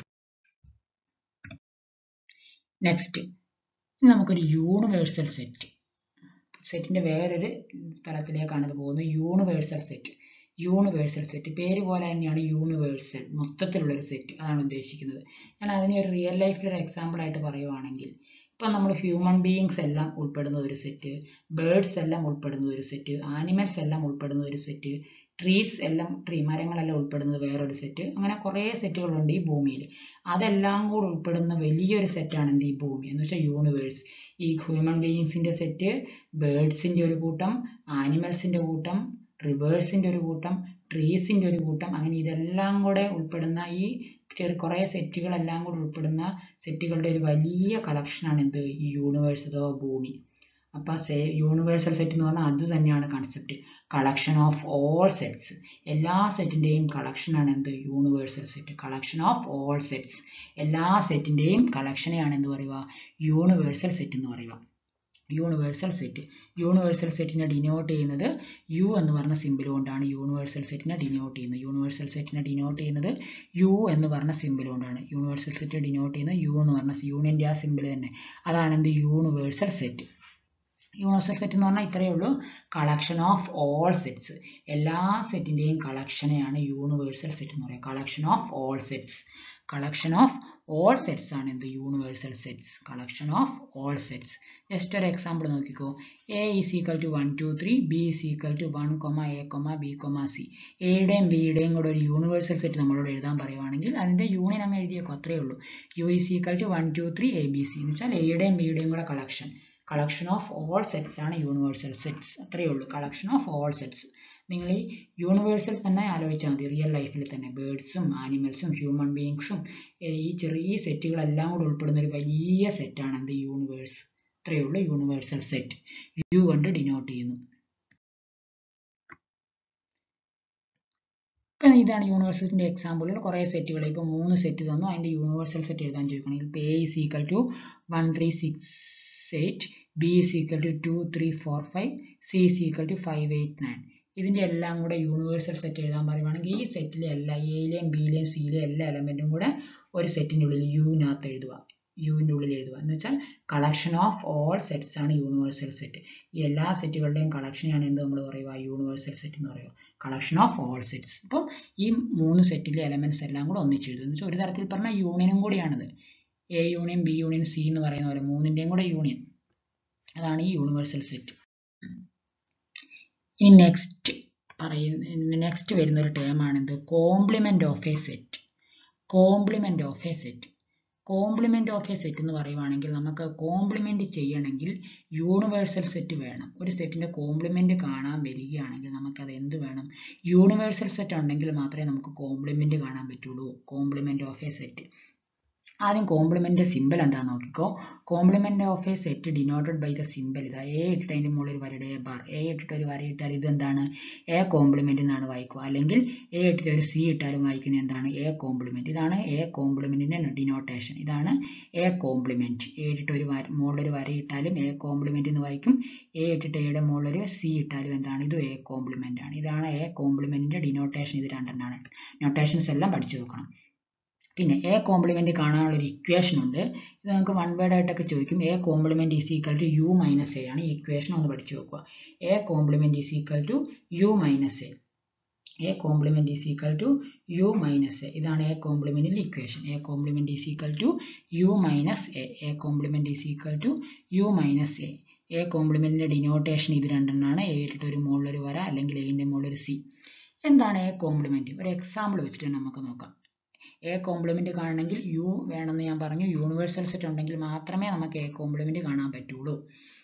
നെക്സ്റ്റ് നമുക്കൊരു യൂണിവേഴ്സൽ സെറ്റ് സെറ്റിന്റെ വേറൊരു തലത്തിലേക്കാണ് ഇത് പോകുന്നത് യൂണിവേഴ്സൽ സെറ്റ് യൂണിവേഴ്സൽ സെറ്റ് പേര് പോലെ തന്നെയാണ് യൂണിവേഴ്സൽ മൊത്തത്തിലുള്ള ഒരു സെറ്റ് അതാണ് ഉദ്ദേശിക്കുന്നത് ഞാൻ അതിനെ ഒരു റിയൽ ലൈഫിൽ ഒരു എക്സാമ്പിൾ ആയിട്ട് പറയുവാണെങ്കിൽ ഇപ്പം നമ്മൾ ഹ്യൂമൻ ബീയിങ്സ് എല്ലാം ഉൾപ്പെടുന്ന ഒരു സെറ്റ് ബേർഡ്സ് എല്ലാം ഉൾപ്പെടുന്ന ഒരു സെറ്റ് ആനിമൽസ് എല്ലാം ഉൾപ്പെടുന്ന ഒരു സെറ്റ് ട്രീസ് എല്ലാം ട്രീ മരങ്ങളെല്ലാം ഉൾപ്പെടുന്നത് വേറൊരു സെറ്റ് അങ്ങനെ കുറേ സെറ്റുകളുണ്ട് ഈ ഭൂമിയിൽ അതെല്ലാം കൂടെ ഉൾപ്പെടുന്ന വലിയൊരു സെറ്റാണ് എന്ത് ഈ ഭൂമി എന്ന് വെച്ചാൽ യൂണിവേഴ്സ് ഈ ഹ്യൂമൻ ബീയിങ്സിന്റെ സെറ്റ് ബേർഡ്സിന്റെ ഒരു കൂട്ടം ആനിമൽസിന്റെ കൂട്ടം റിവേഴ്സിന്റെ ഒരു കൂട്ടം ട്രീസിന്റെ ഒരു കൂട്ടം അങ്ങനെ ഇതെല്ലാം കൂടെ ഉൾപ്പെടുന്ന ഈ ചെറിയ കുറേ സെറ്റുകളെല്ലാം കൂടെ ഉൾപ്പെടുന്ന സെറ്റുകളുടെ ഒരു വലിയ കളക്ഷനാണ് എന്ത് ഈ യൂണിവേഴ്സ് അഥവാ ഭൂമി അപ്പൊ സേ യൂണിവേഴ്സൽ സെറ്റ് എന്ന് പറഞ്ഞാൽ അത് തന്നെയാണ് concept collection of all sets എല്ലാ സെറ്റിന്റെയും കളക്ഷനാണ് എന്ത് universal set collection of all sets എല്ലാ സെറ്റിന്റെയും കളക്ഷനെയാണ് എന്ത് പറയുക യൂണിവേഴ്സൽ സെറ്റ് എന്ന് പറയുക യൂണിവേഴ്സൽ സെറ്റ് യൂണിവേഴ്സൽ സെറ്റിനെ ഡിനോട്ട് ചെയ്യുന്നത് യു എന്ന് പറഞ്ഞ സിമ്പിൾ കൊണ്ടാണ് യൂണിവേഴ്സൽ സെറ്റിനെ ഡിനോട്ട് ചെയ്യുന്നത് യൂണിവേഴ്സൽ സെറ്റിനെ ഡിനോട്ട് ചെയ്യുന്നത് യു എന്ന് പറഞ്ഞ സിമ്പിൾ കൊണ്ടാണ് യൂണിവേഴ്സൽ സെറ്റ് ഡിനോട്ട് ചെയ്യുന്നത് യു എന്ന് പറഞ്ഞ യൂണിയൻ്റെ ആ സിമ്പിൾ തന്നെ അതാണ് എന്ത് യൂണിവേഴ്സൽ സെറ്റ് യൂണിവേഴ്സൽ സെറ്റ് എന്ന് പറഞ്ഞാൽ ഇത്രയേ ഉള്ളൂ കളക്ഷൻ ഓഫ് ഓൾ സെറ്റ്സ് എല്ലാ സെറ്റിൻ്റെയും കളക്ഷനെയാണ് യൂണിവേഴ്സൽ സെറ്റ് എന്ന് പറയുക collection of all sets collection of all sets ആണ് എന്ത് universal sets collection of all sets just ഒരു എക്സാമ്പിൾ നോക്കിക്കോ A is equal to one two three B is equal to one comma A comma B comma C എയുടെയും ബിയുടെയും കൂടെ ഒരു universal set നമ്മളോട് എഴുതാൻ പറയുവാണെങ്കിൽ അതിൻ്റെ യൂണിയൻ അങ്ങ് എഴുതിയേക്കോ അത്രയേ ഉള്ളൂ U is equal to one two three A B C എന്ന് വെച്ചാൽ എയുടെയും ബിയുടെയും കൂടെ collection collection of all sets ആണ് യൂണിവേഴ്സൽ സെറ്റ്സ് അത്രയേ ഉള്ളൂ കളക്ഷൻ ഓഫ് ഓൾ സെറ്റ്സ് നിങ്ങൾ ഈ യൂണിവേഴ്സൽ തന്നെ ആലോചിച്ചാൽ മതി റിയൽ ലൈഫിൽ തന്നെ ബേർഡ്സും ആനിമൽസും ഹ്യൂമൻ ബീയിങ്സും ഈ ചെറിയ സെറ്റുകളെല്ലാം കൂടെ ഉൾപ്പെടുന്ന ഒരു വലിയ സെറ്റാണ് എന്ത് യൂണിവേഴ്സ് ഇത്രയേ ഉള്ളൂ യൂണിവേഴ്സൽ സെറ്റ് യു കൊണ്ട് ഡിനോട്ട് ചെയ്യുന്നു ഇപ്പം ഇതാണ് യൂണിവേഴ്സലിൻ്റെ എക്സാമ്പിളിൽ കുറേ സെറ്റുകൾ ഇപ്പോൾ മൂന്ന് സെറ്റ് തന്നു അതിൻ്റെ യൂണിവേഴ്സൽ സെറ്റ് എഴുതാൻ ചോദിക്കണമെങ്കിൽ ഇപ്പോൾ A is equal to one three six eight B is equal to two three four five C is equal to five eight nine ഇതിൻ്റെ എല്ലാം കൂടെ യൂണിവേഴ്സൽ സെറ്റ് എഴുതാൻ പറയുവാണെങ്കിൽ ഈ സെറ്റിലെ എല്ലാ എയിലെയും ബിയിലെയും സിയിലെയും എല്ലാ എലമെൻറ്റും കൂടെ ഒരു സെറ്റിൻ്റെ ഉള്ളിൽ യുവിനകത്ത് എഴുതുക യുവിൻ്റെ ഉള്ളിൽ എഴുതുക എന്ന് വെച്ചാൽ കളക്ഷൻ ഓഫ് ഓൾ സെറ്റ്സ് ആണ് യൂണിവേഴ്സൽ സെറ്റ് ഈ എല്ലാ സെറ്റുകളുടെയും കളക്ഷനെയാണ് എന്ത് നമ്മൾ പറയുക യൂണിവേഴ്സൽ സെറ്റ് എന്ന് പറയുക കളക്ഷൻ ഓഫ് ഓൾ സെറ്റ്സ് അപ്പം ഈ മൂന്ന് സെറ്റിലെ എലമെൻറ്റ്സ് എല്ലാം കൂടെ ഒന്നിച്ച് എഴുതും എന്ന് വെച്ചാൽ ഒരു തരത്തിൽ പറഞ്ഞാൽ യൂണിയനും കൂടിയാണിത് A union B union C എന്ന് പറയുന്ന പോലെ മൂന്നിൻ്റെയും കൂടെ യൂണിയൻ അതാണ് ഈ യൂണിവേഴ്സൽ സെറ്റ് ഇനി നെക്സ്റ്റ് പറയുന്ന നെക്സ്റ്റ് വരുന്ന ഒരു ടേം ആണെന്ത് complement of a set complement of a set complement of a set എന്ന് പറയുവാണെങ്കിൽ നമുക്ക് കോംപ്ലിമെന്റ് ചെയ്യണമെങ്കിൽ യൂണിവേഴ്സൽ സെറ്റ് വേണം ഒരു സെറ്റിന്റെ കോംപ്ലിമെന്റ് കാണാൻ വരികയാണെങ്കിൽ നമുക്ക് അത് എന്ത് വേണം യൂണിവേഴ്സൽ സെറ്റ് ഉണ്ടെങ്കിൽ മാത്രമേ നമുക്ക് കോംപ്ലിമെന്റ് കാണാൻ പറ്റുള്ളൂ കോംപ്ലിമെന്റ് ഓഫ് എ സെറ്റ് ആദ്യം കോംപ്ലിമെന്റ് സിമ്പിൾ എന്താന്ന് നോക്കിക്കോ complement of a set denoted by the symbol ഇതാ എ ഇട്ടിട്ട് അതിന്റെ മുകളിൽ ഒരു വരയുടെ എ ബാർ എ ഇട്ടിട്ട് ഒരു വര ഇട്ടാൽ ഇത് എന്താണ് എ കോംപ്ലിമെന്റ് എന്നാണ് വായിക്കുക അല്ലെങ്കിൽ എ ഇട്ടിട്ട് ഒരു സി ഇട്ടാലും വായിക്കുന്നത് എന്താണ് എ കോംപ്ലിമെന്റ് ഇതാണ് എ കോംപ്ലിമെന്റിന്റെ ഡിനോട്ടേഷൻ ഇതാണ് എ കോംപ്ലിമെന്റ് എ ഇട്ടിട്ട് ഒരു വര മുകളിൽ ഒരു വര ഇട്ടാലും എ കോംപ്ലിമെന്റ് എന്ന് വായിക്കും എ ഇട്ടിട്ട് എയുടെ മുകളിൽ ഒരു സി ഇട്ടാലും എന്താണ് ഇത് എ കോംപ്ലിമെന്റ് ആണ് ഇതാണ് എ കോംപ്ലിമെന്റിന്റെ ഡിനോട്ടേഷൻ ഇത് രണ്ടെണ്ണമാണ് നൊട്ടേഷൻസ് എല്ലാം പഠിച്ചു നോക്കണം പിന്നെ എ കോംപ്ലിമെന്റ് കാണാനുള്ള ഒരു ഇക്വേഷൻ ഉണ്ട് ഇത് നമുക്ക് വൺ വേർഡ് ആയിട്ടൊക്കെ ചോദിക്കും A complement is equal to U minus A ആണ് ഈ ഇക്വേഷൻ ഒന്ന് പഠിച്ചു നോക്കുക A complement is equal to U minus A A complement is equal to U minus A ഇതാണ് എ കോംപ്ലിമെന്റിന്റെ equation A complement is equal to U minus A A complement is equal to U minus A A കോംപ്ലിമെന്റിന്റെ denotation ഇത് രണ്ടെണ്ണമാണ് A ഇട്ടിട്ട് ഒരു മുകളിലൊരു വര അല്ലെങ്കിൽ എന്റെ മുകളിലൊരു സി എന്താണ് എ കോംപ്ലിമെന്റ് ഒരു എക്സാമ്പിൾ വെച്ചിട്ട് നമുക്ക് നോക്കാം എ കോംപ്ലിമെന്റ് കാണണമെങ്കിൽ യു വേണമെന്ന് ഞാൻ പറഞ്ഞു യൂണിവേഴ്സൽ സെറ്റ് ഉണ്ടെങ്കിൽ മാത്രമേ നമുക്ക് എ കോംപ്ലിമെന്റ് കാണാൻ പറ്റുള്ളൂ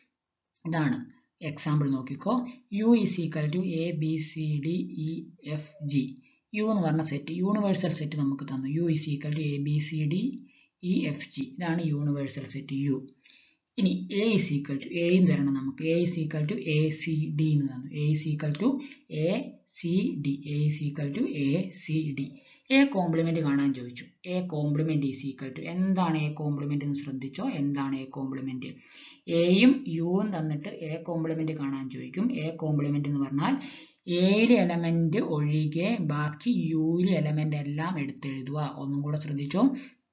ഇതാണ് എക്സാമ്പിൾ നോക്കിക്കോ U is equal to A B C D E F G U എന്ന് പറഞ്ഞ സെറ്റ് യൂണിവേഴ്സൽ സെറ്റ് നമുക്ക് തന്നു U is equal to A B C D E F G ഇതാണ് യൂണിവേഴ്സൽ സെറ്റ് യു ഇനി എ ഇസ് ഈക്വൽ ടു എയും തരണം നമുക്ക് A is equal to A C D എന്ന് തന്നു A is equal to A C D A is equal to A C D A complement കാണാൻ ചോദിച്ചു A complement is equal to എന്താണ് A complement എന്ന് ശ്രദ്ധിച്ചോ എന്താണ് എ കോംപ്ലിമെന്റ് എയും യുവും തന്നിട്ട് എ കോംപ്ലിമെന്റ് കാണാൻ ചോദിക്കും എ കോംപ്ലിമെന്റ് എന്ന് പറഞ്ഞാൽ എയിലെ എലമെന്റ് ഒഴികെ ബാക്കി യുയിലെ എലമെന്റ് എല്ലാം എടുത്തെഴുതുക ഒന്നും കൂടെ ശ്രദ്ധിച്ചോ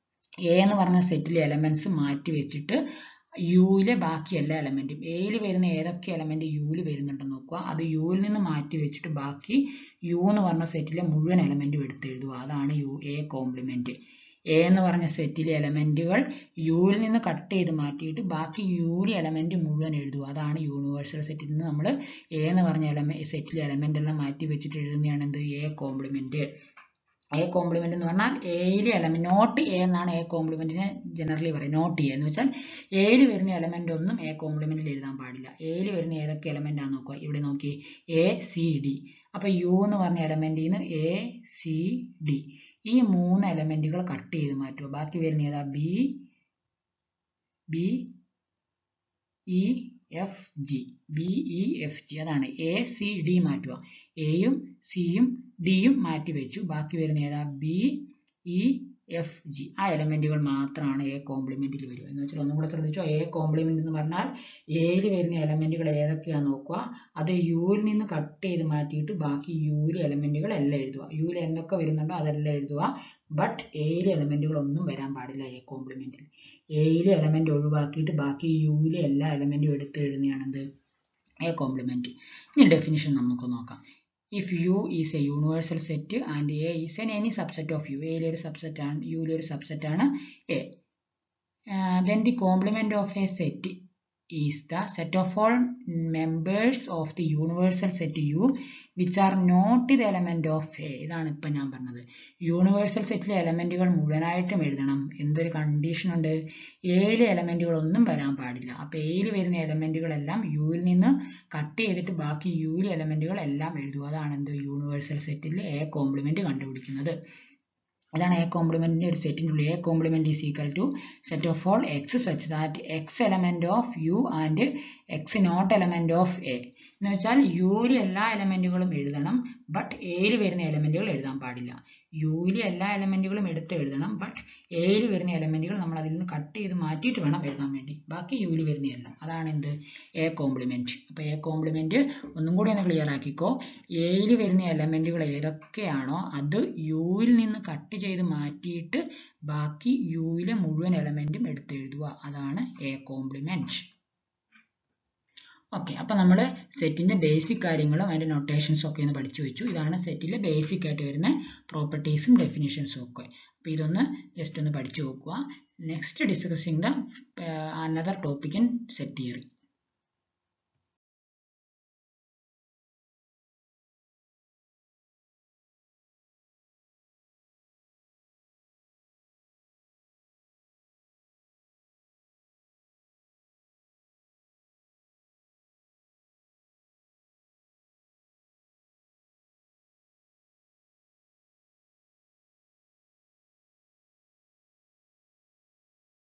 എ എന്ന് പറഞ്ഞ സെറ്റിലെ എലമെന്റ്സ് മാറ്റി വെച്ചിട്ട് യുയിലെ ബാക്കി എല്ലാ എലമെന്റും എയിൽ വരുന്ന ഏതൊക്കെ എലമെന്റ് യുയിൽ വരുന്നുണ്ടെന്ന് നോക്കുക അത് യുയിൽ നിന്ന് മാറ്റി വെച്ചിട്ട് ബാക്കി യു എന്ന് പറഞ്ഞ സെറ്റിലെ മുഴുവൻ എലമെന്റും എടുത്തെഴുതുക അതാണ് യു എ കോംപ്ലിമെന്റ് എ എന്ന് പറഞ്ഞ സെറ്റിലെ എലമെന്റുകൾ യുയിൽ നിന്ന് കട്ട് ചെയ്ത് മാറ്റിയിട്ട് ബാക്കി യുയിലെ എലമെന്റ് മുഴുവൻ എഴുതുക അതാണ് യൂണിവേഴ്സൽ സെറ്റിൽ നിന്ന് നമ്മൾ എ എന്ന് പറഞ്ഞ എലമെന്റ് സെറ്റിലെ എലമെന്റ് എല്ലാം മാറ്റി വെച്ചിട്ട് എഴുതുന്നതാണ് എന്ത് എ കോംപ്ലിമെന്റ് എ കോംപ്ലിമെന്റ് എന്ന് പറഞ്ഞാൽ എയിലെ എലമെന്റ് നോട്ട് എ എന്നാണ് എ കോംപ്ലിമെന്റിനെ ജനറലി പറയുന്നത് നോട്ട് എ എന്ന് വെച്ചാൽ എയിൽ വരുന്ന എലമെന്റ് ഒന്നും എ കോംപ്ലിമെന്റിൽ എഴുതാൻ പാടില്ല എയിൽ വരുന്ന ഏതൊക്കെ എലമെന്റ് ആണെന്ന് നോക്കുക ഇവിടെ നോക്കി എ സി ഡി അപ്പൊ യു എന്ന് പറഞ്ഞ എലമെന്റിൽ നിന്ന് എ സി ഡി ഈ മൂന്ന് എലമെന്റുകൾ കട്ട് ചെയ്ത് മാറ്റുക ബാക്കി വരുന്ന ഏതാ B B E F G B E F G അതാണ് എ സി ഡി മാറ്റുക എയും സിയും ഡിയും മാറ്റി വെച്ചു ബാക്കി വരുന്ന ഏതാ ബി ഇ എഫ് ജി ആ എലമെന്റുകൾ മാത്രമാണ് എ കോംപ്ലിമെന്റിൽ വരിക എന്ന് വെച്ചാൽ ഒന്നും കൂടെ ശ്രദ്ധിച്ചോ എ കോംപ്ലിമെന്റ് എന്ന് പറഞ്ഞാൽ എയിൽ വരുന്ന എലമെന്റുകൾ ഏതൊക്കെയാന്ന് നോക്കുക അത് യുവിൽ നിന്ന് കട്ട് ചെയ്ത് മാറ്റിയിട്ട് ബാക്കി യുവിലെ എലമെന്റുകൾ എല്ലാം എഴുതുക യുവിൽ എന്തൊക്കെ വരുന്നുണ്ടോ അതെല്ലാം എഴുതുക ബട്ട് എയിലെ എലമെന്റുകൾ ഒന്നും വരാൻ പാടില്ല എ കോംപ്ലിമെന്റിൽ എയിലെ എലമെന്റ് ഒഴിവാക്കിയിട്ട് ബാക്കി യുവിലെ എല്ലാ എലമെന്റും എടുത്ത് എഴുതുന്നതാണെന്ത് എ കോംപ്ലിമെന്റ് ഇനി ഡെഫിനിഷൻ നമുക്ക് നോക്കാം if U is a universal set and A is an any subset of U എയിലെ ഒരു സബ്സെറ്റ് ആണ് യുയിലെ ഒരു സബ്സെറ്റ് ആണ് A then the complement of a set is the set of all members of the universal set U which are not the element of A ഇതാണ് ഇപ്പം ഞാൻ പറഞ്ഞത് യൂണിവേഴ്സൽ സെറ്റിലെ എലമെന്റുകൾ മുഴുവനായിട്ടും എഴുതണം എന്തൊരു കണ്ടീഷൻ ഉണ്ട് എയിലെ എലമെന്റുകൾ ഒന്നും വരാൻ പാടില്ല അപ്പോൾ എയിൽ വരുന്ന എലമെന്റുകളെല്ലാം യുവിൽ നിന്ന് കട്ട് ചെയ്തിട്ട് ബാക്കി യുവിലെ എലമെന്റുകൾ എല്ലാം എഴുതുക അതാണ് എന്ത് യൂണിവേഴ്സൽ സെറ്റിൽ എ കോംപ്ലിമെന്റ് കണ്ടുപിടിക്കുന്നത് അതാണ് എ കോംപ്ലിമെന്റിന്റെ ഒരു സെറ്റിന്റെ ഉള്ളിൽ A complement is equal to set of all X such that X element of U and X not element of A എന്ന് വെച്ചാൽ യുവിലെ എല്ലാ എലമെന്റുകളും എഴുതണം ബട്ട് എയിൽ വരുന്ന എലമെന്റുകൾ എഴുതാൻ പാടില്ല യുവിലെ എല്ലാ എലമെന്റുകളും എടുത്ത് എഴുതണം ബട്ട് എയിൽ വരുന്ന എലമെന്റുകൾ നമ്മൾ അതിൽ നിന്ന് കട്ട് ചെയ്ത് മാറ്റിയിട്ട് വേണം എഴുതാൻ വേണ്ടി ബാക്കി ബാക്കി യുവിൽ വരുന്നതെല്ലാം അതാണ് എന്ത് എ കോംപ്ലിമെൻറ്റ് അപ്പോൾ എ കോംപ്ലിമെൻറ്റ് ഒന്നും കൂടി ഒന്ന് ക്ലിയർ ആക്കിക്കോ എയിൽ വരുന്ന എലമെൻറ്റുകൾ ഏതൊക്കെയാണോ അത് യുവിൽ നിന്ന് കട്ട് ചെയ്ത് മാറ്റിയിട്ട് ബാക്കി യുവിലെ മുഴുവൻ എലമെൻറ്റും എടുത്തെഴുതുക അതാണ് എ കോംപ്ലിമെൻറ്റ് ഓക്കെ അപ്പോൾ നമ്മൾ സെറ്റിൻ്റെ ബേസിക് കാര്യങ്ങളും അതിൻ്റെ നൊട്ടേഷൻസും ഒക്കെ ഒന്ന് പഠിച്ചു വെച്ചു ഇതാണ് സെറ്റിലെ ബേസിക് ആയിട്ട് വരുന്ന പ്രോപ്പർട്ടീസും ഡെഫിനിഷൻസും ഒക്കെ അപ്പോൾ ഇതൊന്ന് ജസ്റ്റ് ഒന്ന് പഠിച്ചു നോക്കുക next discussing the another topic in set theory